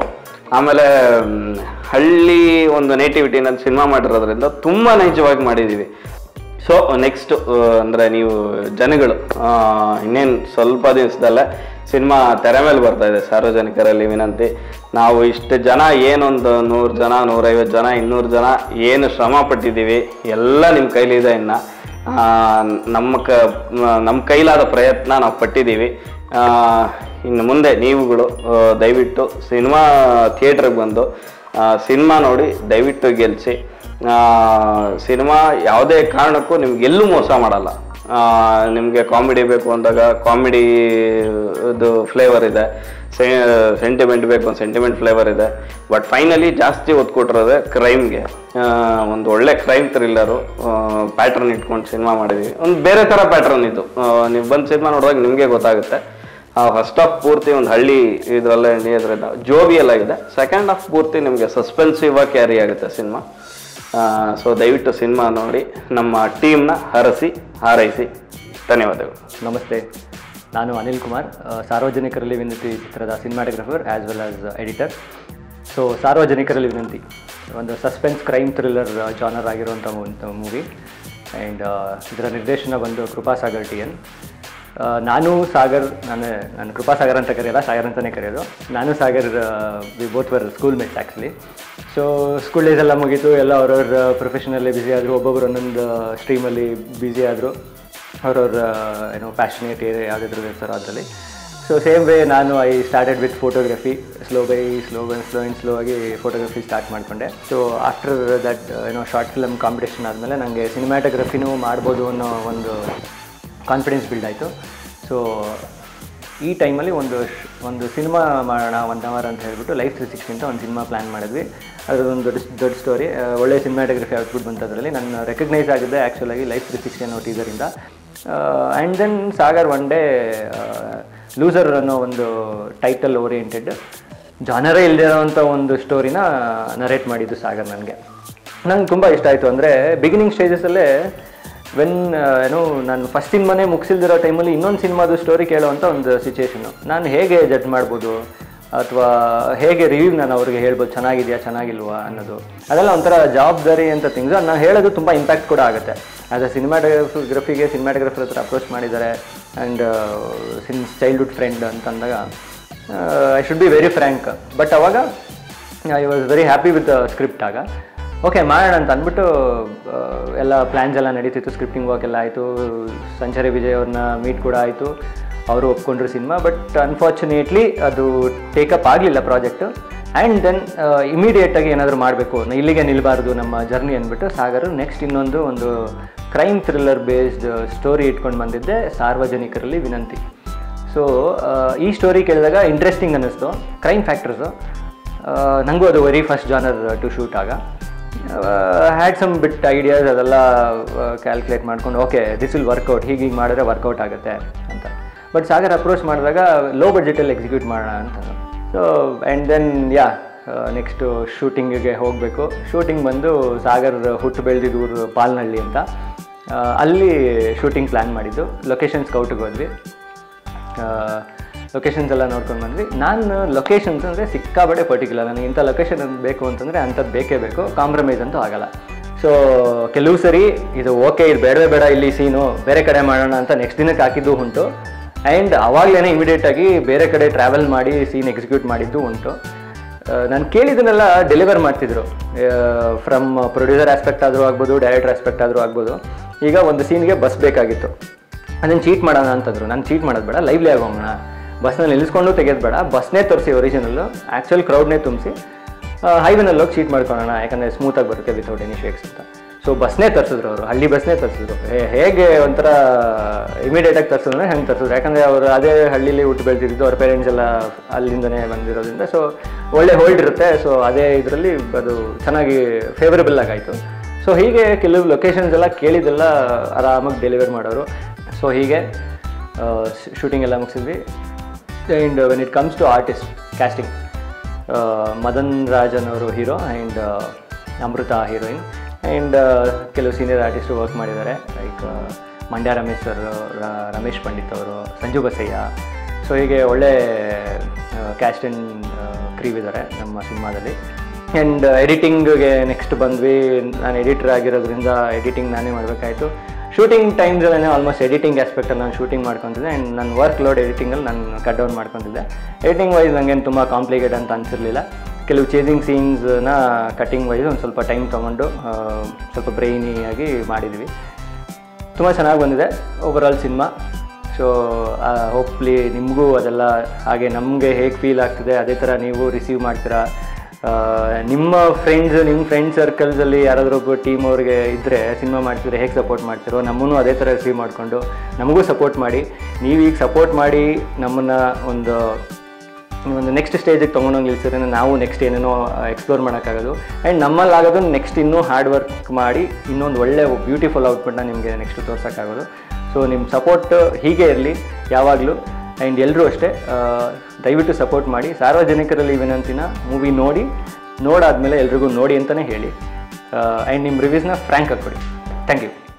ಆಮೇಲೆ ಮ್, ಹಳ್ಳಿ ಒಂದು ನೇಟಿವಿಟಿನಲ್ಲಿ ಸಿನಿಮಾ ಮಾಡಿರೋದ್ರಿಂದ ತುಂಬ ನೈಜವಾಗಿ ಮಾಡಿದ್ದೀವಿ ಸೊ ನೆಕ್ಸ್ಟ್ ಅಂದರೆ ನೀವು ಜನಗಳು ಇನ್ನೇನು ಸ್ವಲ್ಪ ದಿವಸದಲ್ಲೇ ಸಿನಿಮಾ ತೆರೆ ಮೇಲೆ ಬರ್ತಾ ಇದೆ ಸಾರ್ವಜನಿಕರಲ್ಲಿ ವಿನಂತಿ ನಾವು ಇಷ್ಟು ಜನ ಏನೊಂದು ನೂರು ಜನ ನೂರೈವತ್ತು ಜನ ಇನ್ನೂರು ಜನ ಏನು ಶ್ರಮ ಪಟ್ಟಿದ್ದೀವಿ ಎಲ್ಲ ನಿಮ್ಮ ಕೈಲಿದೆ ಇನ್ನು ಆ, ನಮ್ಮ ಕ ನಮ್ಮ ಕೈಲಾದ ಪ್ರಯತ್ನ ನಾವು ಪಟ್ಟಿದ್ದೀವಿ ಆ, ಇನ್ನು ಮುಂದೆ ನೀವುಗಳು ಆ, ದಯವಿಟ್ಟು ಸಿನಿಮಾ ಥಿಯೇಟ್ರಿಗೆ ಬಂದು ಸಿನಿಮಾ ನೋಡಿ ದಯವಿಟ್ಟು ಗೆಲ್ಲಿಸಿ ಸಿನಿಮಾ ಯಾವುದೇ ಕಾರಣಕ್ಕೂ ನಿಮ್ಗೆ ಎಲ್ಲೂ ಮೋಸ ಮಾಡಲ್ಲ ನಿಮಗೆ ಕಾಮಿಡಿ ಬೇಕು ಅಂದಾಗ ಕಾಮಿಡಿ ಇದು ಫ್ಲೇವರ್ ಇದೆ ಸೆಂಟಿಮೆಂಟ್ ಬೇಕು ಒಂದು ಸೆಂಟಿಮೆಂಟ್ ಫ್ಲೇವರ್ ಇದೆ ಬಟ್ ಫೈನಲಿ ಜಾಸ್ತಿ ಒತ್ತು ಕೊಟ್ಟಿರೋದೆ ಕ್ರೈಮ್ಗೆ ಒಂದು ಒಳ್ಳೆ ಕ್ರೈಮ್ ಥ್ರಿಲ್ಲರು ಪ್ಯಾಟ್ರನ್ ಇಟ್ಕೊಂಡು ಸಿನಿಮಾ ಮಾಡಿದ್ದೀವಿ ಒಂದು ಬೇರೆ ಥರ ಪ್ಯಾಟ್ರನ್ ಇದು ನೀವು ಬಂದು ಸಿನಿಮಾ ನೋಡಿದಾಗ ನಿಮಗೆ ಗೊತ್ತಾಗುತ್ತೆ ಫಸ್ಟ್ ಹಾಫ್ ಪೂರ್ತಿ ಒಂದು ಹಳ್ಳಿ ಇದರಲ್ಲೇ ಇದರಿಂದ ಜೋವಿಯಲ್ ಆಗಿದೆ ಸೆಕೆಂಡ್ ಹಾಫ್ ಪೂರ್ತಿ ನಿಮಗೆ ಸಸ್ಪೆನ್ಸಿವ್ ಆಗಿ ಕ್ಯಾರಿ ಆಗುತ್ತೆ ಸಿನಿಮಾ ಸೊ ದಯವಿಟ್ಟು ಸಿನಿಮಾ ನೋಡಿ ನಮ್ಮ ಟೀಮ್ನ ಹರಸಿ ಹಾರೈಸಿ ಧನ್ಯವಾದಗಳು ನಮಸ್ತೆ ನಾನು ಅನಿಲ್ ಕುಮಾರ್ ಆ, ಸಾರ್ವಜನಿಕರಲ್ಲಿ ವಿನಂತಿ ಚಿತ್ರದ cinematographer as well as editor so ಸಾರ್ವಜನಿಕರಲ್ಲಿ ವಿನಂತಿ ಒಂದು ಸಸ್ಪೆನ್ಸ್ ಕ್ರೈಮ್ ಥ್ರಿಲ್ಲರ್ ಜಾನರ್ ಆಗಿರುವಂಥ ಒಂದು ಮೂವಿ ಆ್ಯಂಡ್ ಇದರ ನಿರ್ದೇಶನ ಬಂದು ಕೃಪಾಸಾಗರ್ ಟಿ ಎನ್ ಆ, ನಾನು ಸಾಗರ್ ನಾನು ನಾನು ಕೃಪಾಸಾಗರ್ ಅಂತ ಕರೆಯಲ್ಲ ಸಾಗರ್ ಅಂತಲೇ ಕರೆಯೋದು ನಾನು Sagar we both were schoolmates actually so school days ಎಲ್ಲ ಮುಗೀತು ಎಲ್ಲ ಅವ್ರವ್ರ ಪ್ರೊಫೆಷನಲ್ಲೇ ಬ್ಯುಸಿ ಆದರು ಒಬ್ಬೊಬ್ಬರು ಒಂದೊಂದು ಸ್ಟ್ರೀಮಲ್ಲಿ ಬ್ಯುಸಿ ಆದರು ಅವ್ರವ್ರ ಏನೋ ಪ್ಯಾಷನೇಟ್ ಯಾವುದಾದ್ರು ಇರ್ತಾರೋ ಅದರಲ್ಲಿ ಸೊ ಸೇಮ್ ವೇ ನಾನು I started with photography slow by slow by slow and slow ಆಗಿ ಫೋಟೋಗ್ರಫಿ ಸ್ಟಾರ್ಟ್ ಮಾಡಿಕೊಂಡೆ ಸೊ ಆಫ್ಟರ್ ದಟ್ ಏನೋ ಶಾರ್ಟ್ ಫಿಲಮ್ ಕಾಂಪಿಟೇಷನ್ ಆದಮೇಲೆ ನನಗೆ ಸಿನಿಮ್ಯಾಟೋಗ್ರಫಿನೂ ಮಾಡ್ಬೋದು ಅನ್ನೋ ಒಂದು ಕಾನ್ಫಿಡೆನ್ಸ್ ಬಿಲ್ಡ್ ಆಯಿತು ಸೊ ಈ ಟೈಮಲ್ಲಿ ಒಂದು ಶ್- ಒಂದು ಸಿನಿಮಾ ಮಾಡೋಣ ಒನ್ ಅವರ್ ಅಂತ ಹೇಳ್ಬಿಟ್ಟು ಲೈಫ್ ತ್ರೀ ಸಿಕ್ಸ್ಟಿ ಅಂತ ಒಂದು ಸಿನಿಮಾ ಪ್ಲ್ಯಾನ್ ಮಾಡಿದ್ವಿ ಅದೊಂದು ದೊಡ್ಡ ದೊಡ್ಡ ಸ್ಟೋರಿ ಒಳ್ಳೆ ಸಿನಿಮಾಟೋಗ್ರಫಿ ಔಟ್ಪುಟ್ ಬಂತು ಅದರಲ್ಲಿ ನಾನು ರೆಕಗ್ನೈಸ್ ಆಗಿದ್ದೆ ಆ್ಯಕ್ಚುಲಾಗಿ ಲೈಫ್ ತ್ರೀ ಸಿಕ್ಸ್ಟಿ ಅನ್ನೋ ಟೀಸರಿಂದ and then Sagar one day loser ಅನ್ನೋ ಒಂದು ಟೈಟಲ್ ಓರಿಯೆಂಟೆಡ್ ಜಾನರೇ ಇಲ್ಲದೆ ಇರೋವಂಥ ಒಂದು ಸ್ಟೋರಿನ ನರೇಟ್ ಮಾಡಿದ್ದು ಸಾಗರ್ ನನಗೆ ನಂಗೆ ತುಂಬ ಇಷ್ಟ ಆಯಿತು ಅಂದರೆ ಬಿಗಿನಿಂಗ್ ಸ್ಟೇಜಸಲ್ಲೇ ವೆನ್ ಏನು ನಾನು ಫಸ್ಟ್ ಸಿನಿಮಾನೇ ಮುಗಿಸಿಲ್ದಿರೋ ಟೈಮಲ್ಲಿ ಇನ್ನೊಂದು ಸಿನಿಮಾದು ಸ್ಟೋರಿ ಕೇಳೋವಂಥ ಒಂದು ಸಿಚುವೇಶನು ನಾನು ಹೇಗೆ ಜಡ್ಜ್ ಮಾಡ್ಬೋದು ಅಥವಾ ಹೇಗೆ ರಿವ್ಯೂ ನಾನು ಅವ್ರಿಗೆ ಹೇಳ್ಬೋದು ಚೆನ್ನಾಗಿದೆಯಾ ಚೆನ್ನಾಗಿಲ್ವಾ ಅನ್ನೋದು ಅದೆಲ್ಲ ಒಂಥರ ಜವಾಬ್ದಾರಿ ಅಂತ ಥಿಂಗ್ಸ್ ನಾನು ಹೇಳೋದು ತುಂಬ ಇಂಪ್ಯಾಕ್ಟ್ ಕೂಡ ಆಗುತ್ತೆ ಆ್ಯಸ್ ಅ ಸಿನಿಮಾಟೋಗ್ರಫಿಗೆ ಸಿನಿಮಾಟೋಗ್ರಫರ್ ಹತ್ರ ಅಪ್ರೋಚ್ ಮಾಡಿದ್ದಾರೆ ಆ್ಯಂಡ್ ಸಿನ್ಸ್ ಚೈಲ್ಡ್ಹುಡ್ ಫ್ರೆಂಡ್ ಅಂತ ಅಂದಾಗ I should be very frank but ಅವಾಗ I was very happy with script ಆಗ ಓಕೆ ಮಾಡೋಣ ಅಂತ ಅಂದ್ಬಿಟ್ಟು ಆ, ಎಲ್ಲ ಪ್ಲ್ಯಾನ್ಸ್ ಎಲ್ಲ ನಡೀತಿತ್ತು ಸ್ಕ್ರಿಪ್ಟಿಂಗ್ ವರ್ಕ್ ಎಲ್ಲ ಆಯಿತು ಸಂಚಾರಿ ವಿಜಯ್ ಅವ್ರನ್ನ ಮೀಟ್ ಕೂಡ ಆಯಿತು ಅವರು ಒಪ್ಕೊಂಡ್ರು ಸಿನಿಮಾ ಬಟ್ ಅನ್ಫಾರ್ಚುನೇಟ್ಲಿ ಅದು ಟೇಕಪ್ ಆಗಲಿಲ್ಲ ಪ್ರಾಜೆಕ್ಟು ಆ್ಯಂಡ್ ದೆನ್ ಇಮಿಡಿಯೇಟಾಗಿ ಏನಾದರೂ ಮಾಡಬೇಕು ಇಲ್ಲಿಗೆ ನಿಲ್ಲಬಾರ್ದು ನಮ್ಮ ಜರ್ನಿ ಅಂದ್ಬಿಟ್ಟು ಸಾಗರ್ ನೆಕ್ಸ್ಟ್ ಇನ್ನೊಂದು ಒಂದು ಕ್ರೈಮ್ ಥ್ರಿಲ್ಲರ್ ಬೇಸ್ಡ್ ಸ್ಟೋರಿ ಇಟ್ಕೊಂಡು ಬಂದಿದ್ದೆ ಸಾರ್ವಜನಿಕರಲ್ಲಿ ವಿನಂತಿ ಸೊ ಈ ಸ್ಟೋರಿ ಕೇಳಿದಾಗ ಇಂಟ್ರೆಸ್ಟಿಂಗ್ ಅನ್ನಿಸ್ತು ಕ್ರೈಮ್ ಫ್ಯಾಕ್ಟರ್ಸು ನನಗೂ ಅದು very first genre to shoot ಆಗ ಹ್ಯಾಡ್ ಸಮ್ ಬಿಟ್ ಐಡಿಯಾಸ್ ಅದೆಲ್ಲ ಕ್ಯಾಲ್ಕುಲೇಟ್ ಮಾಡ್ಕೊಂಡು ಓಕೆ ದಿಸ್ ವಿಲ್ ವರ್ಕೌಟ್ ಹೀಗೆ ಹೀಗೆ ಮಾಡಿದ್ರೆ ವರ್ಕೌಟ್ ಆಗುತ್ತೆ ಅಂತ ಬಟ್ ಸಾಗರ್ ಅಪ್ರೋಚ್ ಮಾಡಿದಾಗ ಲೋ ಬಡ್ಜೆಟಲ್ಲಿ ಎಕ್ಸಿಕ್ಯೂಟ್ ಮಾಡೋಣ ಅಂತ so and then yeah next ಶೂಟಿಂಗಿಗೆ ಹೋಗಬೇಕು ಶೂಟಿಂಗ್ ಬಂದು ಸಾಗರ್ ಹುಟ್ಟು ಬೆಳೆದಿದ್ದು ಊರು ಪಾಲ್ನಹಳ್ಳಿ ಅಂತ ಆ, ಅಲ್ಲಿ ಶೂಟಿಂಗ್ ಪ್ಲ್ಯಾನ್ ಮಾಡಿದ್ದು ಲೊಕೇಶನ್ ಸ್ಕೌಟಿಗೆ ಹೋದ್ವಿ ಲೊಕೇಶನ್ಸ್ ಎಲ್ಲ ನೋಡ್ಕೊಂಡು ಬಂದ್ವಿ ನಾನು ಲೊಕೇಶನ್ಸ್ ಅಂದರೆ ಸಿಕ್ಕಾಬಡೆ ಪರ್ಟಿಕ್ಯುಲರ್ ನನಗೆ ಇಂಥ ಲೊಕೇಶನ್ ಬೇಕು ಅಂತಂದರೆ ಅಂಥದ್ದು ಬೇಕೇ ಬೇಕು ಕಾಂಪ್ರಮೈಸ್ ಅಂತೂ ಆಗಲ್ಲ ಸೊ ಕೆಲವು ಸರಿ ಇದು ಓಕೆ ಇದು ಬೇಡವೇ ಬೇಡ ಇಲ್ಲಿ ಸೀನು ಬೇರೆ ಕಡೆ ಮಾಡೋಣ ಅಂತ ನೆಕ್ಸ್ಟ್ ದಿನಕ್ಕೆ ಹಾಕಿದ್ದು ಉಂಟು ಆ್ಯಂಡ್ ಅವಾಗಲೇ ಇಮಿಡಿಯೇಟಾಗಿ ಬೇರೆ ಕಡೆ ಟ್ರಾವೆಲ್ ಮಾಡಿ ಸೀನ್ ಎಕ್ಸಿಕ್ಯೂಟ್ ಮಾಡಿದ್ದು ಉಂಟು ನಾನು ಕೇಳಿದ್ದನ್ನೆಲ್ಲ ಡೆಲಿವರ್ ಮಾಡ್ತಿದ್ರು ಫ್ರಮ್ ಪ್ರೊಡ್ಯೂಸರ್ ಆಸ್ಪೆಕ್ಟ್ ಆದರೂ ಆಗ್ಬೋದು ಡೈರೆಕ್ಟರ್ ಆಸ್ಪೆಕ್ಟ್ ಆದರೂ ಆಗ್ಬೋದು ಈಗ ಒಂದು ಸೀನ್ಗೆ ಬಸ್ ಬೇಕಾಗಿತ್ತು ಅದನ್ನು ಚೀಟ್ ಮಾಡೋಣ ಅಂತಂದ್ರು ನಾನು ಚೀಟ್ ಮಾಡೋದು ಬೇಡ ಲೈವ್ಲಿ ಆಗೋಣ ಬಸ್ನಲ್ಲಿ ನಿಲ್ಲಿಸ್ಕೊಂಡು ತೆಗೆಯೋದು ಬೇಡ ಬಸ್ನೇ ತೋರಿಸಿ ಒರಿಜಿನಲ್ಲು ಆ್ಯಕ್ಚುಲ್ ಕ್ರೌಡ್ನೇ ತುಂಬಿಸಿ ಹೈವೇನಲ್ಲಿ ಹೋಗಿ ಚೀಟ್ ಮಾಡ್ಕೊಳ್ಳೋಣ ಯಾಕಂದರೆ ಸ್ಮೂತಾಗಿ ಬರುತ್ತೆ ವಿತೌಟ್ ಎನಿ ಶೇಕ್ಸ್ ಅಂತ ಸೊ ಬಸ್ನೇ ತರಿಸಿದ್ರು ಅವರು ಹಳ್ಳಿ ಬಸ್ನೇ ತರಿಸಿದ್ರು ಹೇಗೆ ಒಂಥರ ಇಮಿಡಿಯೇಟಾಗಿ ತರಿಸಿದ್ರೆ ಹೆಂಗೆ ತರಿಸಿದ್ರು ಯಾಕಂದರೆ ಅವರು ಅದೇ ಹಳ್ಳಿಲಿ ಹುಟ್ಟು ಬೆಳೆದಿದ್ದು ಅವ್ರ ಪೇರೆಂಟ್ಸ್ ಎಲ್ಲ ಅಲ್ಲಿಂದನೇ ಬಂದಿರೋದ್ರಿಂದ ಸೊ ಒಳ್ಳೆ ಹೋಲ್ಡ್ ಇರುತ್ತೆ ಸೊ ಅದೇ ಇದರಲ್ಲಿ ಅದು ಚೆನ್ನಾಗಿ ಫೇವರಬಲ್ ಆಗಾಯಿತು ಸೊ ಹೀಗೆ ಕೆಲವು ಲೊಕೇಶನ್ಸ್ ಎಲ್ಲ ಕೇಳಿದ್ದೆಲ್ಲ ಆರಾಮಾಗಿ ಡೆಲಿವರ್ ಮಾಡೋರು ಸೊ ಹೀಗೆ ಶೂಟಿಂಗ್ ಎಲ್ಲ ಮುಗಿಸಿದ್ವಿ and when it comes to artist casting Madan Rajan ಅವರು hero and Amrutha heroine and ಕೆಲವು ಸೀನಿಯರ್ ಆರ್ಟಿಸ್ಟು ವರ್ಕ್ ಮಾಡಿದ್ದಾರೆ ಲೈಕ್ ಮಂಡ್ಯ ರಮೇಶ್ ಸರ್ ರಮೇಶ್ ಪಂಡಿತ್ ಅವರು ಸಂಜು ಬಸಯ್ಯ ಸೊ ಹೀಗೆ ಒಳ್ಳೆ ಕ್ಯಾಸ್ಟ್ ಆ್ಯಂಡ್ ಕ್ರೀವ್ ಇದ್ದಾರೆ ನಮ್ಮ ಸಿನಿಮಾದಲ್ಲಿ ಆ್ಯಂಡ್ ಎಡಿಟಿಂಗ್ಗೆ ನೆಕ್ಸ್ಟ್ ಬಂದ್ವಿ ನಾನು ಎಡಿಟರ್ ಆಗಿರೋದ್ರಿಂದ ಎಡಿಟಿಂಗ್ ನಾನೇ ಮಾಡಬೇಕಾಯಿತು ಶೂಟಿಂಗ್ ಟೈಮ್ಸಲ್ಲೇ ಆಲ್ಮೋಸ್ಟ್ ಎಡಿಟಿಂಗ್ ಆಸ್ಪೆಕ್ಟಲ್ಲಿ ನಾನು ಶೂಟಿಂಗ್ ಮಾಡ್ಕೊತಿದ್ದೆ ಆ್ಯಂಡ್ ನನ್ನ ವರ್ಕ್ ಲೋಡ್ ಎಡಿಟಿಂಗಲ್ಲಿ ನಾನು ಕಟ್ ಡೌನ್ ಮಾಡ್ಕೊತಿದ್ದೆ ಎಡಿಟಿಂಗ್ ವೈಸ್ ನನಗೇನು ತುಂಬ ಕಾಂಪ್ಲಿಕೇಟ್ ಅಂತ ಅನಿಸಿರಲಿಲ್ಲ ಕೆಲವು ಚೇಸಿಂಗ್ ಸೀನ್ಸ್ನ ಕಟಿಂಗ್ ವೈಸ್ ಒಂದು ಸ್ವಲ್ಪ ಟೈಮ್ ತೊಗೊಂಡು ಆ, ಸ್ವಲ್ಪ ಬ್ರೈನಿಯಾಗಿ ಮಾಡಿದ್ವಿ ತುಂಬ ಚೆನ್ನಾಗಿ ಬಂದಿದೆ ಓವರಾಲ್ ಸಿನಿಮಾ ಸೊ ಹೋಪ್ಲಿ ನಿಮಗೂ ಅದೆಲ್ಲ ಹಾಗೆ ನಮಗೆ ಹೇಗೆ ಫೀಲ್ ಆಗ್ತಿದೆ ಅದೇ ಥರ ನೀವು ರಿಸೀವ್ ಮಾಡ್ತೀರಾ ಆ, ನಿಮ್ಮ ಫ್ರೆಂಡ್ಸ್ ನಿಮ್ಮ ಫ್ರೆಂಡ್ ಸರ್ಕಲ್ಸಲ್ಲಿ ಯಾರಾದರೂ ಒಬ್ಬ ಟೀಮ್ ಅವ್ರಿಗೆ ಇದ್ದರೆ ಸಿನಿಮಾ ಮಾಡ್ತಿದ್ರೆ ಹೇಗೆ ಸಪೋರ್ಟ್ ಮಾಡ್ತಿರೋ ನಮ್ಮನ್ನು ಅದೇ ಥರ ರಿಸೀವ್ ಮಾಡಿಕೊಂಡು ನಮಗೂ ಸಪೋರ್ಟ್ ಮಾಡಿ ನೀವೀಗ ಸಪೋರ್ಟ್ ಮಾಡಿ ನಮ್ಮನ್ನು ಒಂದು ಒಂದು ನೆಕ್ಸ್ಟ್ ಸ್ಟೇಜಿಗೆ ತೊಗೊಂಡೋಗಿ ನಿಲ್ಸಿದ್ರೆ ನಾವು ನೆಕ್ಸ್ಟ್ ಏನೇನೋ ಎಕ್ಸ್ಪ್ಲೋರ್ ಮಾಡೋಕ್ಕಾಗೋದು ಆ್ಯಂಡ್ ನಮ್ಮಲ್ಲಿ ಆಗೋದು ನೆಕ್ಸ್ಟ್ ಇನ್ನೂ ಹಾರ್ಡ್ ವರ್ಕ್ ಮಾಡಿ ಇನ್ನೊಂದು ಒಳ್ಳೆ ಬ್ಯೂಟಿಫುಲ್ ಔಟ್ಪುಟ್ನ ನಿಮಗೆ ನೆಕ್ಸ್ಟ್ ತೋರ್ಸೋಕ್ಕಾಗೋದು ಸೊ ನಿಮ್ಮ ಸಪೋರ್ಟ್ ಹೀಗೆ ಇರಲಿ ಯಾವಾಗಲೂ ಆ್ಯಂಡ್ ಎಲ್ಲರೂ ಅಷ್ಟೇ ಆ, ದಯವಿಟ್ಟು ಸಪೋರ್ಟ್ ಮಾಡಿ ಸಾರ್ವಜನಿಕರಲ್ಲಿ ವಿನಂತಿನ ಮೂವಿ ನೋಡಿ ನೋಡಾದ್ಮೇಲೆ ಎಲ್ರಿಗೂ ನೋಡಿ ಅಂತಲೇ ಹೇಳಿ ಆ್ಯಂಡ್ ನಿಮ್ಮ ರಿವ್ಯೂಸ್ನ ಫ್ರ್ಯಾಂಕ್ ಆಗಿ ಕೊಡಿ ಥ್ಯಾಂಕ್ ಯು